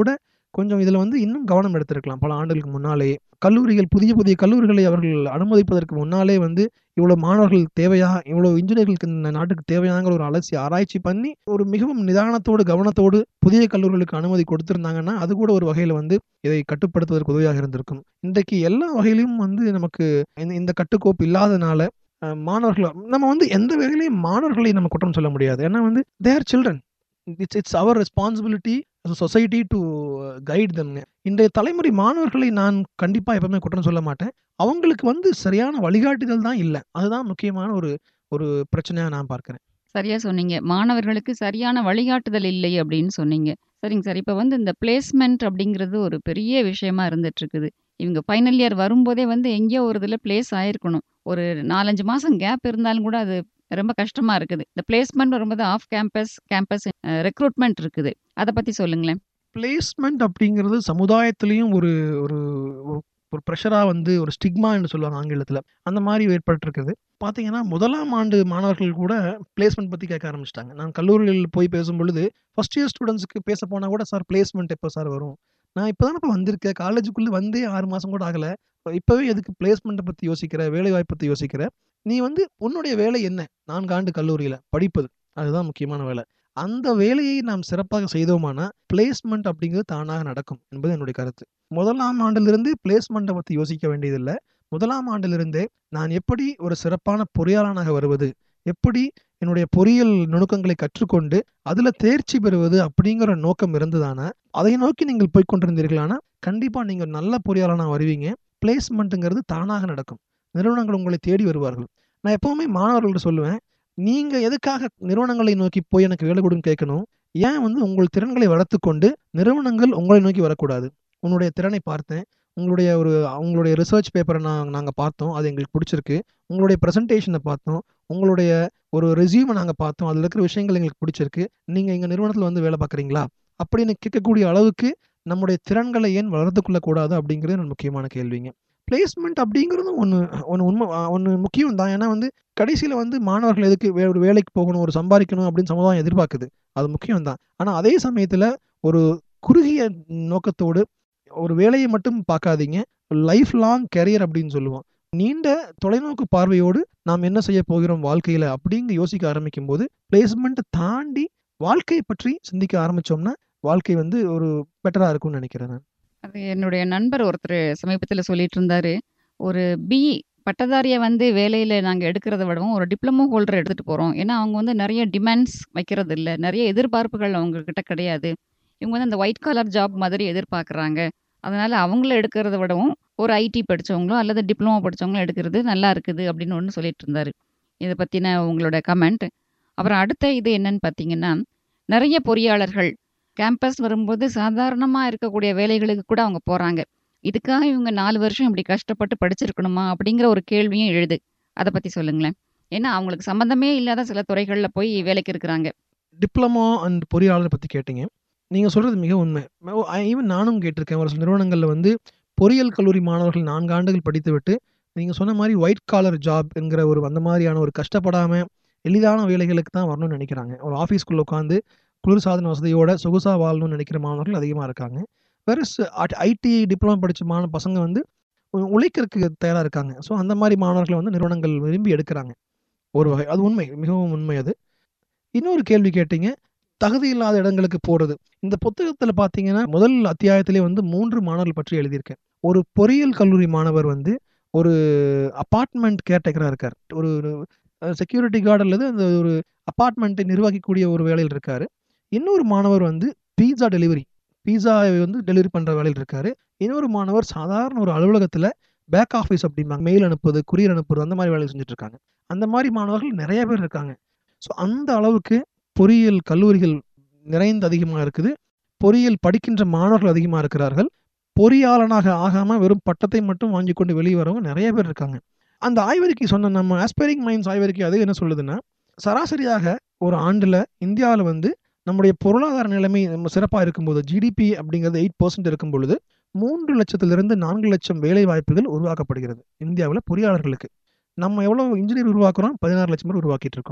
கொஞ்சம் இதில் வந்து இன்னும் கவனம் எடுத்திருக்கலாம் பல ஆண்டுகளுக்கு முன்னாலே கல்லூரிகள் புதிய புதிய கல்லூரிகளை அவர்கள் அனுமதிப்பதற்கு முன்னாலே வந்து இவ்வளோ மாணவர்கள் தேவையா இவ்வளோ இன்ஜினியர்களுக்கு இந்த நாட்டுக்கு தேவையாங்கிற ஒரு அலசி ஆராய்ச்சி பண்ணி ஒரு மிகவும் நிதானத்தோடு கவனத்தோடு புதிய கல்லூரிகளுக்கு அனுமதி கொடுத்திருந்தாங்கன்னா அது கூட ஒரு வகையில் வந்து இதை கட்டுப்படுத்துவதற்கு உதவியாக இருந்திருக்கும் இன்றைக்கு எல்லா வகையிலும் வந்து நமக்கு இந்த இந்த கட்டுக்கோப்பு இல்லாதனால அஹ், மாணவர்கள் நம்ம வந்து எந்த வகையிலையும் மாணவர்களை நம்ம குற்றம் சொல்ல முடியாது ஏன்னா வந்து their children it's it's our responsibility society to guide தம்ங்க இன்றைய தலைமுறை மாணவர்களை நான் கண்டிப்பாக எப்பவுமே குற்றம் சொல்ல மாட்டேன் அவங்களுக்கு வந்து சரியான வழிகாட்டுதல் தான் இல்லை அதுதான் முக்கியமான ஒரு ஒரு பிரச்சனையாக நான் பார்க்குறேன் சரியா சொன்னீங்க மாணவர்களுக்கு சரியான வழிகாட்டுதல் இல்லை அப்படின்னு சொன்னீங்க சரிங்க சார் இப்போ வந்து இந்த பிளேஸ்மெண்ட் அப்படிங்கிறது ஒரு பெரிய விஷயமா இருந்துட்டு இருக்குது இவங்க ஃபைனல் இயர் வரும்போதே வந்து எங்கேயோ ஒரு இதில் பிளேஸ் ஆயிருக்கணும் ஒரு நாலஞ்சு மாதம் கேப் இருந்தாலும் கூட அது ரொம்ப கஷ்டமா இருக்குது இந்த பிளேஸ்மெண்ட் வரும்போது ஆஃப் கேம்பஸ் கேம்பஸ் ரெக்ரூட்மெண்ட் இருக்குது அதை பற்றி சொல்லுங்களேன் பிளேஸ்மெண்ட் அப்படிங்கிறது சமுதாயத்திலையும் ஒரு ஒரு ஒரு- ஒரு ப்ரெஷராக வந்து ஒரு ஸ்டிக்மா என்று சொல்லுவாங்க ஆங்கிலத்தில் அந்த மாதிரி ஏற்பட்டிருக்குது பார்த்தீங்கன்னா முதலாம் ஆண்டு மாணவர்கள் கூட பிளேஸ்மெண்ட் பற்றி கேட்க ஆரம்பிச்சிட்டாங்க நான் கல்லூரிகளில் போய் பேசும் பொழுது ஃபஸ்ட் இயர் ஸ்டூடெண்ட்ஸுக்கு பேச போனால் கூட சார் பிளேஸ்மெண்ட் எப்போ சார் வரும் நான் இப்போ தானே வந்திருக்கேன் காலேஜுக்குள்ளே வந்தே ஆறு மாதம் கூட ஆகலை இப்போவே எதுக்கு பிளேஸ்மெண்ட்டை பற்றி யோசிக்கிற வேலை வாய்ப்பை பற்றி யோசிக்கிற நீ வந்து உன்னுடைய வேலை என்ன நான்கு ஆண்டு கல்லூரியில் படிப்பது அதுதான் முக்கியமான வேலை அந்த வேலையை நாம் சிறப்பாக செய்தோமானா பிளேஸ்மெண்ட் அப்படிங்கிறது தானாக நடக்கும் என்பது என்னுடைய கருத்து முதலாம் ஆண்டிலிருந்து பிளேஸ்மெண்ட்டை பற்றி யோசிக்க வேண்டியதில்லை முதலாம் ஆண்டிலிருந்தே நான் எப்படி ஒரு சிறப்பான பொறியாளனாக வருவது எப்படி என்னுடைய பொறியியல் நுணுக்கங்களை கற்றுக்கொண்டு அதில் தேர்ச்சி பெறுவது அப்படிங்கிற நோக்கம் இருந்ததானா அதை நோக்கி நீங்கள் போய் கொண்டிருந்தீர்களானா கண்டிப்பாக நீங்கள் நல்ல பொறியாளனாக வருவீங்க பிளேஸ்மெண்ட்டுங்கிறது தானாக நடக்கும் நிறுவனங்கள் உங்களை தேடி வருவார்கள் நான் எப்பவுமே மாணவர்கள்ட்ட சொல்லுவேன் நீங்கள் எதுக்காக நிறுவனங்களை நோக்கி போய் எனக்கு வேலை கொடுன்னு கேட்கணும் ஏன் வந்து உங்கள் திறன்களை வளர்த்துக்கொண்டு நிறுவனங்கள் உங்களை நோக்கி வரக்கூடாது உன்னுடைய திறனை பார்த்தேன் உங்களுடைய ஒரு உங்களுடைய ரிசர்ச் பேப்பரை நான் நாங்கள் பார்த்தோம் அது எங்களுக்கு பிடிச்சிருக்கு உங்களுடைய ப்ரெசன்டேஷனை பார்த்தோம் உங்களுடைய ஒரு ரெசியூமை நாங்கள் பார்த்தோம் அதில் இருக்கிற விஷயங்கள் எங்களுக்கு பிடிச்சிருக்கு நீங்கள் எங்கள் நிறுவனத்தில் வந்து வேலை பார்க்குறீங்களா அப்படின்னு கேட்கக்கூடிய அளவுக்கு நம்முடைய திறன்களை ஏன் வளர்த்து கொள்ளக்கூடாது அப்படிங்கிறது ஒரு முக்கியமான கேள்விங்க பிளேஸ்மெண்ட் அப்படிங்கிறதும் ஒன்று ஒன்று உண்மை ஒன்று முக்கியம் தான் ஏன்னா வந்து கடைசியில் வந்து மாணவர்கள் எதுக்கு வே ஒரு வேலைக்கு போகணும் ஒரு சம்பாதிக்கணும் அப்படின்னு சமுதாயம் எதிர்பார்க்குது அது முக்கியம் தான் ஆனால் அதே சமயத்தில் ஒரு குறுகிய நோக்கத்தோடு ஒரு வேலையை மட்டும் பார்க்காதீங்க லைஃப் லாங் கெரியர் அப்படின்னு சொல்லுவோம் நீண்ட தொலைநோக்கு பார்வையோடு நாம் என்ன செய்ய போகிறோம் வாழ்க்கையில் அப்படிங்க யோசிக்க ஆரம்பிக்கும் போது பிளேஸ்மெண்ட்டை தாண்டி வாழ்க்கையை பற்றி சிந்திக்க ஆரம்பித்தோம்னா வாழ்க்கை வந்து ஒரு பெட்டராக இருக்கும்னு நினைக்கிறேன் நான் அது என்னுடைய நண்பர் ஒருத்தர் சமீபத்தில் சொல்லிட்டு இருந்தாரு ஒரு பி பட்டதாரியை வந்து வேலையில் நாங்கள் எடுக்கிறத விடவும் ஒரு டிப்ளமோ ஹோல்டர் எடுத்துகிட்டு போகிறோம் ஏன்னா அவங்க வந்து நிறைய டிமாண்ட்ஸ் வைக்கிறது இல்லை நிறைய எதிர்பார்ப்புகள் அவங்க கிட்ட கிடையாது இவங்க வந்து அந்த ஒயிட் காலர் ஜாப் மாதிரி எதிர்பார்க்குறாங்க அதனால் அவங்கள எடுக்கிறத விடவும் ஒரு ஐடி படித்தவங்களோ அல்லது டிப்ளமோ படித்தவங்களோ எடுக்கிறது நல்லா இருக்குது அப்படின்னு ஒன்று சொல்லிட்டு இருந்தாரு இதை பற்றின உங்களோட கமெண்ட் அப்புறம் அடுத்த இது என்னன்னு பார்த்தீங்கன்னா நிறைய பொறியாளர்கள் கேம்பஸ் வரும்போது சாதாரணமாக இருக்கக்கூடிய வேலைகளுக்கு கூட அவங்க போகிறாங்க இதுக்காக இவங்க நாலு வருஷம் இப்படி கஷ்டப்பட்டு படிச்சிருக்கணுமா அப்படிங்கிற ஒரு கேள்வியும் எழுது அதை பற்றி சொல்லுங்களேன் ஏன்னா அவங்களுக்கு சம்மந்தமே இல்லாத சில துறைகளில் போய் வேலைக்கு இருக்கிறாங்க டிப்ளமோ அண்ட் பொறியாளர் பற்றி கேட்டீங்க நீங்கள் சொல்கிறது மிக உண்மை ஈவன் நானும் கேட்டிருக்கேன் ஒரு சில நிறுவனங்களில் வந்து பொறியியல் கல்லூரி மாணவர்கள் நான்கு ஆண்டுகள் படித்துவிட்டு நீங்கள் சொன்ன மாதிரி ஒயிட் காலர் ஜாப் என்கிற ஒரு அந்த மாதிரியான ஒரு கஷ்டப்படாமல் எளிதான வேலைகளுக்கு தான் வரணும்னு நினைக்கிறாங்க ஒரு ஆஃபீஸ்க்குள்ளே உட்காந்து குளிர்சாதன வசதியோட சொகுசா வாழணும்னு நினைக்கிற மாணவர்கள் அதிகமாக இருக்காங்க வேறு ஐடி டிப்ளமோ படித்த மாணவ பசங்க வந்து உ- உழைக்கிறதுக்கு தயாராக இருக்காங்க ஸோ அந்த மாதிரி மாணவர்களை வந்து நிறுவனங்கள் விரும்பி எடுக்கிறாங்க ஒரு வகை அது உண்மை மிகவும் உண்மை அது இன்னொரு கேள்வி கேட்டீங்க தகுதி இல்லாத இடங்களுக்கு போகிறது இந்த புத்தகத்தில் பார்த்தீங்கன்னா முதல் அத்தியாயத்திலே வந்து மூன்று மாணவர்கள் பற்றி எழுதியிருக்கேன் ஒரு பொறியியல் கல்லூரி மாணவர் வந்து ஒரு அப்பார்ட்மெண்ட் கேர்டேக்கராக இருக்கார் ஒரு செக்யூரிட்டி கார்டு அல்லது அந்த ஒரு அப்பார்ட்மெண்ட்டை நிர்வகிக்கக்கூடிய ஒரு வேலையில் இருக்கார் இன்னொரு மாணவர் வந்து பீஸா டெலிவரி பீஸாவை வந்து டெலிவரி பண்ணுற வேலையில் இருக்கார் இன்னொரு மாணவர் சாதாரண ஒரு அலுவலகத்தில் பேக் ஆஃபீஸ் அப்படிம்பாங்க மெயில் அனுப்புறது குரியர் அனுப்புறது அந்த மாதிரி வேலை செஞ்சுட்டு இருக்காங்க அந்த மாதிரி மாணவர்கள் நிறைய பேர் இருக்காங்க ஸோ அந்த அளவுக்கு பொறியியல் கல்லூரிகள் நிறைந்து அதிகமாக இருக்குது பொறியியல் படிக்கின்ற மாணவர்கள் அதிகமாக இருக்கிறார்கள் பொறியாளனாக ஆகாமல் வெறும் பட்டத்தை மட்டும் வாங்கி கொண்டு வெளியே வரவங்க நிறைய பேர் இருக்காங்க அந்த ஆய்வறிக்கை சொன்ன நம்ம ஆஸ்பைரிங் மைண்ட்ஸ் ஆய்வறிக்கை அது என்ன சொல்லுதுன்னா சராசரியாக ஒரு ஆண்டில் இந்தியாவில் வந்து நம்முடைய பொருளாதார நிலைமை நம்ம சிறப்பாக இருக்கும்போது ஜிடிபி அப்படிங்கிறது எயிட் பர்சன்ட் இருக்கும் பொழுது மூன்று லட்சத்திலிருந்து நான்கு லட்சம் வேலை வாய்ப்புகள் உருவாக்கப்படுகிறது இந்தியாவில் பொறியாளர்களுக்கு நம்ம எவ்வளோ இன்ஜினியர் உருவாக்குறோம் பதினாறு லட்சம் பேர் உருவாக்கிட்டு இருக்கோம்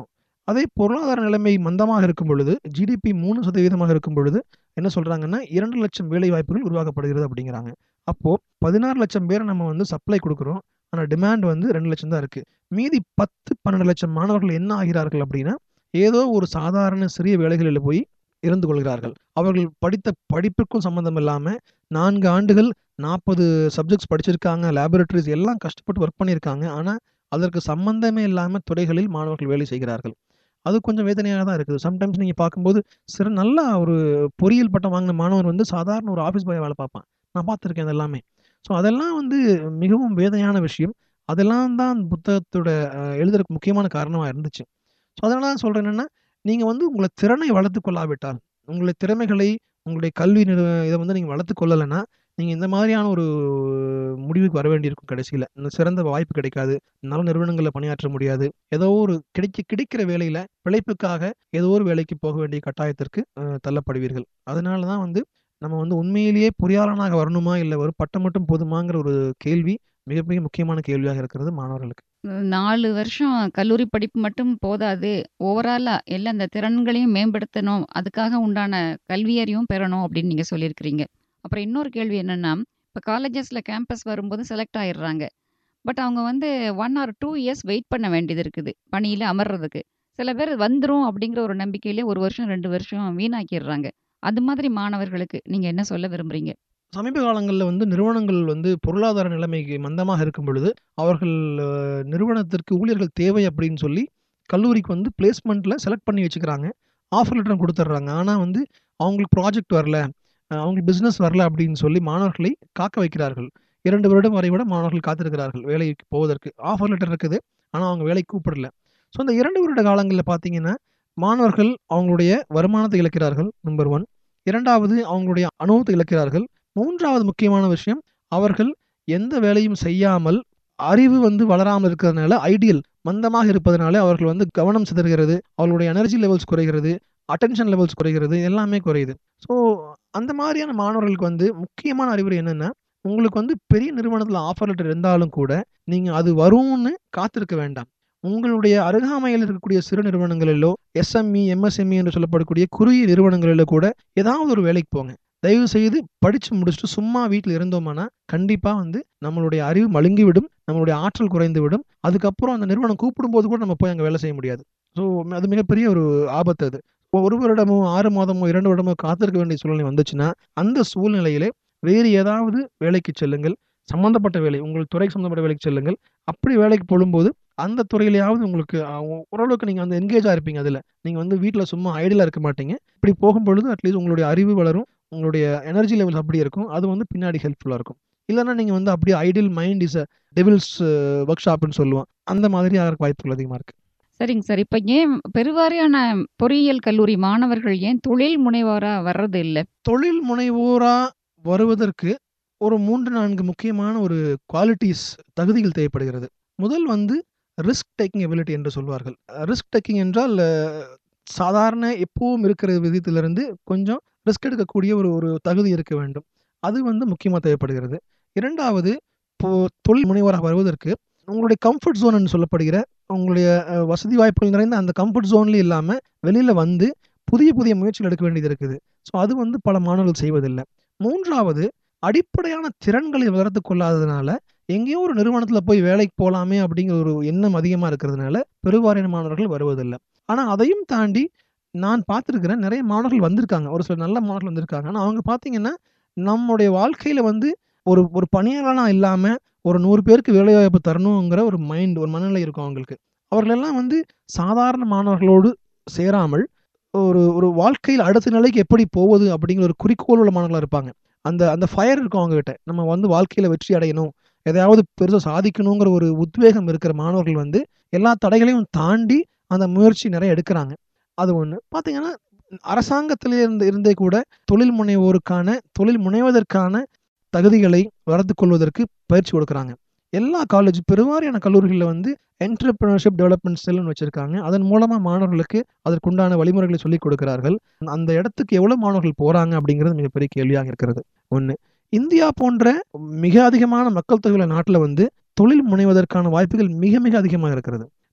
அதே பொருளாதார நிலைமை மந்தமாக இருக்கும் பொழுது ஜிடிபி மூணு சதவீதமாக இருக்கும் பொழுது என்ன சொல்றாங்கன்னா இரண்டு லட்சம் வேலை வாய்ப்புகள் உருவாக்கப்படுகிறது அப்படிங்கிறாங்க அப்போ பதினாறு லட்சம் பேரை நம்ம வந்து சப்ளை கொடுக்குறோம் ஆனால் டிமாண்ட் வந்து ரெண்டு லட்சம் தான் இருக்கு மீதி பத்து பன்னெண்டு லட்சம் மாணவர்கள் என்ன ஆகிறார்கள் அப்படின்னா ஏதோ ஒரு சாதாரண சிறிய வேலைகளில் போய் இருந்து கொள்கிறார்கள் அவர்கள் படித்த படிப்புக்கும் சம்மந்தம் இல்லாமல் நான்கு ஆண்டுகள் நாற்பது சப்ஜெக்ட்ஸ் படிச்சிருக்காங்க லேபரட்டரிஸ் எல்லாம் கஷ்டப்பட்டு ஒர்க் பண்ணியிருக்காங்க ஆனால் அதற்கு சம்பந்தமே இல்லாமல் துறைகளில் மாணவர்கள் வேலை செய்கிறார்கள் அது கொஞ்சம் வேதனையாக தான் இருக்குது சம்டைம்ஸ் நீங்கள் பார்க்கும்போது சிற நல்ல ஒரு பொறியியல் பட்டம் வாங்கின மாணவர் வந்து சாதாரண ஒரு ஆஃபீஸ் பாய் வேலை பார்ப்பான் நான் பார்த்துருக்கேன் அதெல்லாமே ஸோ அதெல்லாம் வந்து மிகவும் வேதனையான விஷயம் அதெல்லாம் தான் புத்தகத்தோட அஹ், எழுதுறதுக்கு முக்கியமான காரணமாக இருந்துச்சு ஸோ அதனால தான் சொல்கிறேன் என்னென்னா நீங்கள் வந்து உங்களை திறனை வளர்த்து கொள்ளாவிட்டால் உங்களுடைய திறமைகளை உங்களுடைய கல்வி நிறு இதை வந்து நீங்கள் வளர்த்து கொள்ளலைன்னா நீங்கள் இந்த மாதிரியான ஒரு முடிவுக்கு வர வேண்டியிருக்கும் கடைசியில் இந்த சிறந்த வாய்ப்பு கிடைக்காது நல்ல நிறுவனங்களில் பணியாற்ற முடியாது ஏதோ ஒரு கிடைக்க கிடைக்கிற வேலையில் பிழைப்புக்காக ஏதோ ஒரு வேலைக்கு போக வேண்டிய கட்டாயத்திற்கு அஹ், தள்ளப்படுவீர்கள் அதனால தான் வந்து நம்ம வந்து உண்மையிலேயே பொறியாளனாக வரணுமா இல்லை ஒரு பட்டம் மட்டும் போதுமாங்கிற ஒரு கேள்வி மிக மிக முக்கியமான கேள்வியாக இருக்கிறது மாணவர்களுக்கு நாலு வருஷம் கல்லூரி படிப்பு மட்டும் போதாது ஓவராலா எல்லா அந்த திறன்களையும் மேம்படுத்தணும் அதுக்காக உண்டான கல்வியறிவும் பெறணும் அப்படின்னு நீங்க சொல்லியிருக்கிறீங்க அப்புறம் இன்னொரு கேள்வி என்னன்னா இப்போ காலேஜஸ்ல கேம்பஸ் வரும்போது செலக்ட் ஆயிடுறாங்க பட் அவங்க வந்து one or two years wait பண்ண வேண்டியது இருக்குது பணியில் அமர்றதுக்கு சில பேர் வந்துரும் அப்படிங்கிற ஒரு நம்பிக்கையிலே ஒரு வருஷம் ரெண்டு வருஷம் வீணாக்கிடுறாங்க அது மாதிரி மாணவர்களுக்கு நீங்க என்ன சொல்ல விரும்புறீங்க சமீப காலங்களில் வந்து நிறுவனங்கள் வந்து பொருளாதார நிலைமைக்கு மந்தமாக இருக்கும் பொழுது அவர்கள் அஹ், நிறுவனத்திற்கு ஊழியர்கள் தேவை அப்படின்னு சொல்லி கல்லூரிக்கு வந்து பிளேஸ்மெண்ட்டில் செலக்ட் பண்ணி வச்சுக்கிறாங்க ஆஃபர் லெட்டரும் கொடுத்துட்றாங்க ஆனால் வந்து அவங்களுக்கு ப்ராஜெக்ட் வரல அஹ், அவங்களுக்கு பிஸ்னஸ் வரல அப்படின்னு சொல்லி மாணவர்களை காக்க வைக்கிறார்கள் இரண்டு வருடம் வரை விட மாணவர்கள் காத்திருக்கிறார்கள் வேலைக்கு போவதற்கு ஆஃபர் லெட்டர் இருக்குது ஆனால் அவங்க வேலைக்கு கூப்பிடல ஸோ இந்த இரண்டு வருட காலங்களில் பார்த்தீங்கன்னா மாணவர்கள் அவங்களுடைய வருமானத்தை இழக்கிறார்கள் நம்பர் ஒன் இரண்டாவது அவங்களுடைய அனுபவத்தை இழக்கிறார்கள் மூன்றாவது முக்கியமான விஷயம் அவர்கள் எந்த வேலையும் செய்யாமல் அறிவு வந்து வளராமல் இருக்கிறதுனால ஐடியல் மந்தமாக இருப்பதனால அவர்கள் வந்து கவனம் சிதறுகிறது அவர்களுடைய எனர்ஜி லெவல்ஸ் குறைகிறது அட்டென்ஷன் லெவல்ஸ் குறைகிறது எல்லாமே குறையுது ஸோ அந்த மாதிரியான மாணவர்களுக்கு வந்து முக்கியமான அறிவுரை என்னென்னா உங்களுக்கு வந்து பெரிய நிறுவனத்தில் ஆஃபர் லெட்டர் இருந்தாலும் கூட நீங்கள் அது வரும்னு காத்திருக்க வேண்டாம் உங்களுடைய அருகாமையில் இருக்கக்கூடிய சிறு நிறுவனங்களிலோ எஸ்எம்இ எம்எஸ்எம்இ என்று சொல்லப்படக்கூடிய குறுகிய நிறுவனங்களிலோ கூட ஏதாவது ஒரு வேலைக்கு போங்க தயவு செய்து படித்து முடிச்சுட்டு சும்மா வீட்டில் இருந்தோம்னா கண்டிப்பாக வந்து நம்மளுடைய அறிவு மழுங்கி விடும் நம்மளுடைய ஆற்றல் குறைந்து விடும் அதுக்கப்புறம் அந்த நிறுவனம் கூப்பிடும்போது கூட நம்ம போய் அங்கே வேலை செய்ய முடியாது ஸோ அது மிகப்பெரிய ஒரு ஆபத்து அது இப்போ ஒரு வருடமோ ஆறு மாதமோ இரண்டு வருடமோ காத்திருக்க வேண்டிய சூழ்நிலை வந்துச்சுன்னா அந்த சூழ்நிலையிலே வேறு ஏதாவது வேலைக்கு செல்லுங்கள் சம்மந்தப்பட்ட வேலை உங்கள் துறை சம்மந்தப்பட்ட வேலைக்கு செல்லுங்கள் அப்படி வேலைக்கு போடும்போது அந்த துறையிலையாவது உங்களுக்கு அஹ், ஓ- ஓரளவுக்கு நீங்கள் வந்து என்கேஜாக இருப்பீங்க அதில் நீங்கள் வந்து வீட்டில் சும்மா ஐடியலாக இருக்க மாட்டீங்க இப்படி போகும்பொழுது அட்லீஸ்ட் உங்களுடைய அறிவு வளரும் உங்களுடைய எனர்ஜி லெவல்ஸ் அப்படி இருக்கும் அது வந்து பின்னாடி ஹெல்ப்ஃபுல்லாக இருக்கும் இல்லைன்னா நீங்கள் வந்து அப்படியே ideal mind is a devil's ஒர்க் ஷாப்னு சொல்லுவோம் அந்த மாதிரி ஆகிறதுக்கு வாய்ப்புகள் அதிகமாக இருக்குது சரிங்க சார் இப்போ ஏன் பெருவாரியான பொறியியல் கல்லூரி மாணவர்கள் ஏன் தொழில் முனைவோரா வர்றது இல்லை தொழில் முனைவோராக வருவதற்கு ஒரு மூன்று நான்கு முக்கியமான ஒரு குவாலிட்டிஸ் தகுதிகள் தேவைப்படுகிறது முதல் வந்து ரிஸ்க் டேக்கிங் எபிலிட்டி என்று சொல்வார்கள் ரிஸ்க் டேக்கிங் என்றால் அஹ், சாதாரண எப்பவும் இருக்கிற விதத்திலிருந்து கொஞ்சம் ரிஸ்க் எடுக்கக்கூடிய ஒரு ஒரு தகுதி இருக்க வேண்டும் அது வந்து முக்கியமாக தேவைப்படுகிறது இரண்டாவது இப்போ தொழில் முனைவராக வருவதற்கு உங்களுடைய கம்ஃபர்ட் ஜோன் என்று சொல்லப்படுகிற உங்களுடைய அஹ், வசதி வாய்ப்புகள் நிறைந்த அந்த கம்ஃபர்ட் ஜோன்லேயும் இல்லாமல் வெளியில் வந்து புதிய புதிய முயற்சிகள் எடுக்க வேண்டியது இருக்குது ஸோ அது வந்து பல மாணவர்கள் செய்வதில்லை மூன்றாவது அடிப்படையான திறன்களை வளர்த்து கொள்ளாததுனால எங்கேயோ ஒரு நிறுவனத்தில் போய் வேலைக்கு போகலாமே அப்படிங்கிற ஒரு எண்ணம் அதிகமாக இருக்கிறதுனால பெருவாரியான மாணவர்கள் வருவதில்லை ஆனால் அதையும் தாண்டி நான் பார்த்துருக்கிறேன் நிறைய மாணவர்கள் வந்திருக்காங்க ஒரு சில நல்ல மாணவர்கள் வந்திருக்காங்க ஆனால் அவங்க பார்த்தீங்கன்னா நம்முடைய வாழ்க்கையில் வந்து ஒரு ஒரு பணியாளனாக இல்லாமல் ஒரு நூறு பேருக்கு வேலைவாய்ப்பு தரணுங்கிற ஒரு மைண்ட் ஒரு மனநிலை இருக்கும் அவங்களுக்கு அவர்களெல்லாம் வந்து சாதாரண மாணவர்களோடு சேராமல் ஒரு ஒரு வாழ்க்கையில் அடுத்த நிலைக்கு எப்படி போவது அப்படிங்கிற ஒரு குறிக்கோள் உள்ள மாணவர்களாக இருப்பாங்க அந்த அந்த ஃபயர் இருக்கும் அவங்ககிட்ட நம்ம வந்து வாழ்க்கையில் வெற்றி அடையணும் எதையாவது பெருசாக சாதிக்கணுங்கிற ஒரு உத்வேகம் இருக்கிற மாணவர்கள் வந்து எல்லா தடைகளையும் தாண்டி அந்த முயற்சி நிறைய எடுக்கிறாங்க அது ஒன்று பார்த்தீங்கன்னா அரசாங்கத்திலே இருந்து இருந்தே கூட தொழில் முனைவோருக்கான தொழில் முனைவதற்கான தகுதிகளை வளர்த்து கொள்வதற்கு பயிற்சி கொடுக்குறாங்க எல்லா காலேஜ் பெருவாரியான கல்லூரிகளில் வந்து என்டர்பிரினர்ஷிப் டெவலப்மெண்ட் செல்னு வச்சுருக்காங்க அதன் மூலமாக மாணவர்களுக்கு அதற்குண்டான வழிமுறைகளை சொல்லிக் கொடுக்கிறார்கள் அந்த இடத்துக்கு எவ்வளோ மாணவர்கள் போகிறாங்க அப்படிங்கிறது மிகப்பெரிய கேள்வியாக இருக்கிறது ஒன்று இந்தியா போன்ற மிக அதிகமான மக்கள் தொகை உள்ள நாட்டில் வந்து தொழில் முனைவதற்கான வாய்ப்புகள் மிக மிக அதிகமாக இருக்கிறது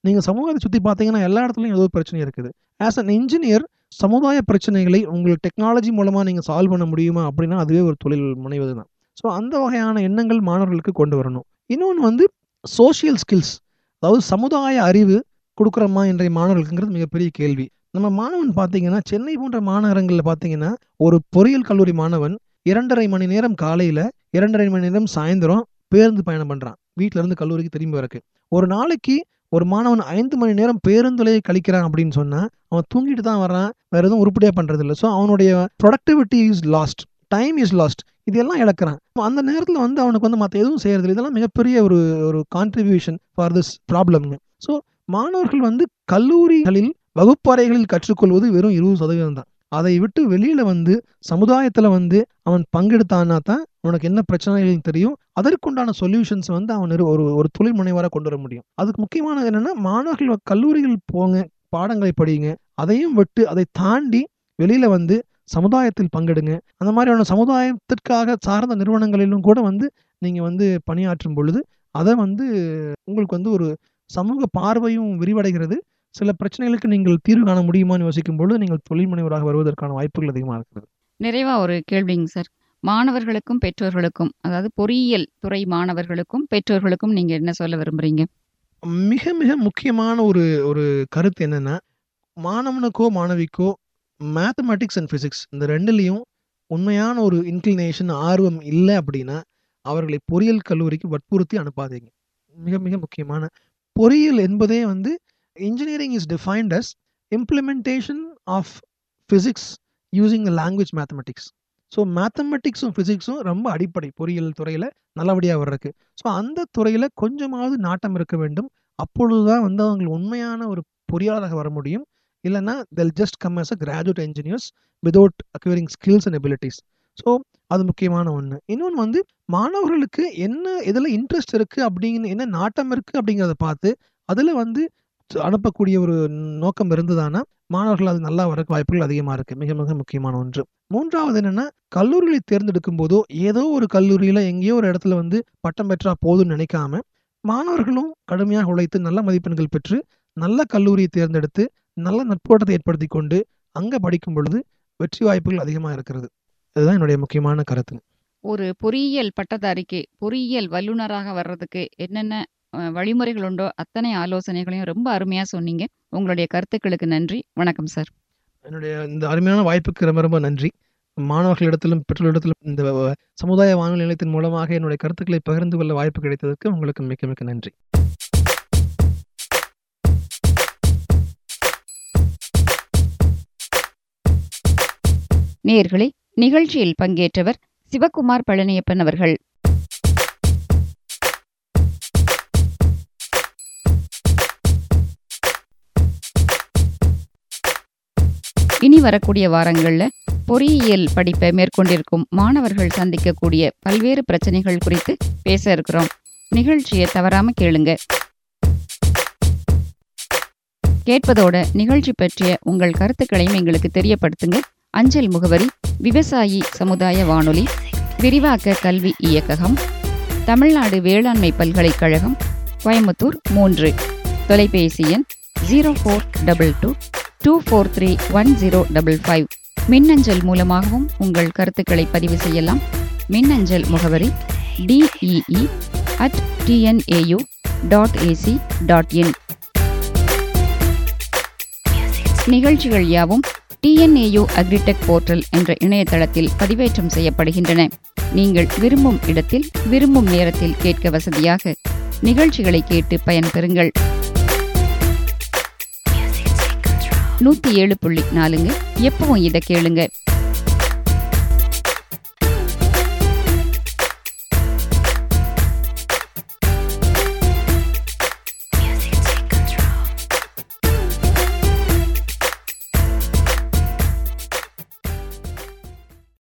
நீங்கள் சமூகத்தை சுற்றி பார்த்தீங்கன்னா எல்லா இடத்துலையும் ஏதோ ஒரு பிரச்சனை இருக்குது ஆஸ் அன் இன்ஜினியர் சமுதாய பிரச்சனைகளை உங்களுக்கு டெக்னாலஜி மூலமாக நீங்கள் சால்வ் பண்ண முடியுமா அப்படின்னா அதுவே ஒரு தொழில் முனைவது தான் ஸோ அந்த வகையான எண்ணங்கள் மாணவர்களுக்கு கொண்டு வரணும் இன்னொன்று வந்து சோஷியல் ஸ்கில்ஸ் அதாவது சமுதாய அறிவு கொடுக்குறோமா இன்றைய மாணவர்களுக்குங்கிறது மிகப்பெரிய கேள்வி நம்ம மாணவன் பார்த்தீங்கன்னா சென்னை போன்ற மாநகரங்களில் பார்த்தீங்கன்னா ஒரு பொறியியல் கல்லூரி மாணவன் இரண்டரை மணி நேரம் காலையில் இரண்டரை மணி நேரம் சாயந்தரம் பேருந்து பயணம் பண்ணுறான் வீட்டில இருந்து கல்லூரிக்கு திரும்பி வரக்கு ஒரு நாளைக்கு ஒரு மாணவன் ஐந்து மணி நேரம் பேருந்துலேயே கழிக்கிறான் அப்படின்னு சொன்னால் அவன் தூங்கிட்டு தான் வரான் வேற எதுவும் உருப்படியாக பண்ணுறது இல்லை ஸோ அவனுடைய productivity is lost time is lost இதெல்லாம் இழக்கிறான் அந்த நேரத்தில் வந்து அவனுக்கு வந்து மற்ற எதுவும் செய்யறது இல்லை இதெல்லாம் மிகப்பெரிய ஒரு ஒரு கான்ட்ரிபியூஷன் ஃபார் திஸ் ப்ராப்ளம்ங்க ஸோ மாணவர்கள் வந்து கல்லூரிகளில் வகுப்பறைகளில் கற்றுக்கொள்வது வெறும் இருபது சதவீதம் தான் அதை விட்டு வெளியில வந்து சமுதாயத்துல வந்து அவன் பங்கெடுத்தான்னா தான் அவனுக்கு என்ன பிரச்சனைகள் தெரியும் அதற்குண்டான சொல்யூஷன்ஸ் வந்து அவன் ஒரு ஒரு ஒரு தொழில் முனைவராக கொண்டு வர முடியும் அதுக்கு முக்கியமானது என்னன்னா மாணவர்கள் கல்லூரிகள் போங்க பாடங்களை படிங்க அதையும் விட்டு அதை தாண்டி வெளியில வந்து சமுதாயத்தில் பங்கெடுங்க அந்த மாதிரியான சமுதாயத்திற்காக சார்ந்த நிறுவனங்களிலும் கூட வந்து நீங்க வந்து பணியாற்றும் பொழுது அதை வந்து உங்களுக்கு வந்து ஒரு சமூக பார்வையும் விரிவடைகிறது சில பிரச்சனைகளுக்கு நீங்கள் தீர்வு காண முடியுமான்னு யோசிக்கும் பொழுது நீங்கள் தொழில் முனைவராக வருவதற்கான வாய்ப்புகள் அதிகமாக இருக்கிறது நிறைவா ஒரு கேள்விங்க சார் மாணவர்களுக்கும் பெற்றோர்களுக்கும் அதாவது பொறியியல் துறை மாணவர்களுக்கும் பெற்றோர்களுக்கும் நீங்க என்ன சொல்ல விரும்புறீங்க மிக மிக முக்கியமான ஒரு ஒரு கருத்து என்னன்னா மாணவனுக்கோ மாணவிக்கோ மேத்தமேட்டிக்ஸ் அண்ட் ஃபிசிக்ஸ் இந்த ரெண்டுலேயும் உண்மையான ஒரு இன்க்ளினேஷன் ஆர்வம் இல்லை அப்படின்னா அவர்களை பொறியியல் கல்லூரிக்கு வற்புறுத்தி அனுப்பாதீங்க மிக மிக முக்கியமான பொறியியல் என்பதே வந்து engineering is defined as implementation of physics using the language mathematics so மேத்தமெட்டிக்ஸும் ஃபிசிக்ஸும் ரொம்ப அடிப்படை பொறியியல் துறையில் நல்லபடியாக வர்றதுக்கு ஸோ அந்த துறையில் கொஞ்சமாவது நாட்டம் இருக்க வேண்டும் அப்பொழுது தான் வந்து அவங்க உண்மையான ஒரு பொறியாளராக வர முடியும் இல்லைன்னா they'll just come as a graduate engineers without acquiring skills and abilities so அது முக்கியமான ஒன்று இன்னொன்று வந்து மாணவர்களுக்கு என்ன இதில் இன்ட்ரெஸ்ட் இருக்குது அப்படிங்கிற என்ன நாட்டம் இருக்குது அப்படிங்கிறத பார்த்து அதில் வந்து அனுப்பக்கூடிய ஒரு நோக்கம் இருந்ததானா மாணவர்கள் அது நல்லா வரக்கு வாய்ப்புகள் அதிகமாக இருக்குது மிக மிக முக்கியமான ஒன்று மூன்றாவது என்னென்னா கல்லூரிகளை தேர்ந்தெடுக்கும் போதோ ஏதோ ஒரு கல்லூரியில் எங்கேயோ ஒரு இடத்துல வந்து பட்டம் பெற்றா போதும்னு நினைக்காம மாணவர்களும் கடுமையாக உழைத்து நல்ல மதிப்பெண்கள் பெற்று நல்ல கல்லூரியை தேர்ந்தெடுத்து நல்ல நட்போட்டத்தை ஏற்படுத்தி கொண்டு அங்கே படிக்கும் பொழுது வெற்றி வாய்ப்புகள் அதிகமாக இருக்கிறது இதுதான் என்னுடைய முக்கியமான கருத்து ஒரு பொறியியல் பட்டதாரிக்கு பொறியியல் வல்லுநராக வர்றதுக்கு என்னென்ன அஹ், வழிமுறைகள் உண்டோ அத்தனை ஆலோசனைகளையும் ரொம்ப அருமையா சொன்னீங்க உங்களுடைய கருத்துக்களுக்கு நன்றி வணக்கம் சார் என்னுடைய இந்த அருமையான வாய்ப்புக்கு ரொம்ப ரொம்ப நன்றி மாணவர்களிடத்திலும் பெற்றோரிடத்திலும் இந்த வ- சமுதாய வானொலி நிலையத்தின் மூலமாக என்னுடைய கருத்துக்களை பகிர்ந்து கொள்ள வாய்ப்பு கிடைத்ததற்கு உங்களுக்கு மிக்க மிக்க நன்றி நேயர்களே நிகழ்ச்சியில் பங்கேற்றவர் சிவகுமார் பழனியப்பன் அவர்கள் இனி வரக்கூடிய வாரங்கள்ல பொறியியல் படிப்பை மேற்கொண்டிருக்கும் மாணவர்கள் சந்திக்கக்கூடிய பல்வேறு பிரச்சனைகள் குறித்து பேச இருக்கிறோம் நிகழ்ச்சியை தவறாம கேளுங்க கேட்பதோட நிகழ்ச்சி பற்றிய உங்கள் கருத்துக்களையும் எங்களுக்கு தெரியப்படுத்துங்க அஞ்சல் முகவரி விவசாயி சமுதாய வானொலி விரிவாக்க கல்வி இயக்ககம் தமிழ்நாடு வேளாண்மை பல்கலைக்கழகம் கோயம்புத்தூர் மூன்று தொலைபேசி எண் zero four double two two four three one zero double five மின்னஞ்சல் மூலமாகவும் உங்கள் கருத்துக்களை பதிவு செய்யலாம் மின்னஞ்சல் முகவரி DEE at TNAU dot AC dot in நிகழ்ச்சிகள் யாவும் டிஎன்ஏயு அக்ரிடெக் போர்ட்டல் என்ற இணையதளத்தில் பதிவேற்றம் செய்யப்படுகின்றன நீங்கள் விரும்பும் இடத்தில் விரும்பும் நேரத்தில் கேட்க வசதியாக நிகழ்ச்சிகளை கேட்டு பயன்பெறுங்கள் நூத்தி ஏழு புள்ளி நாலுங்க எப்பவும் இதை கேளுங்க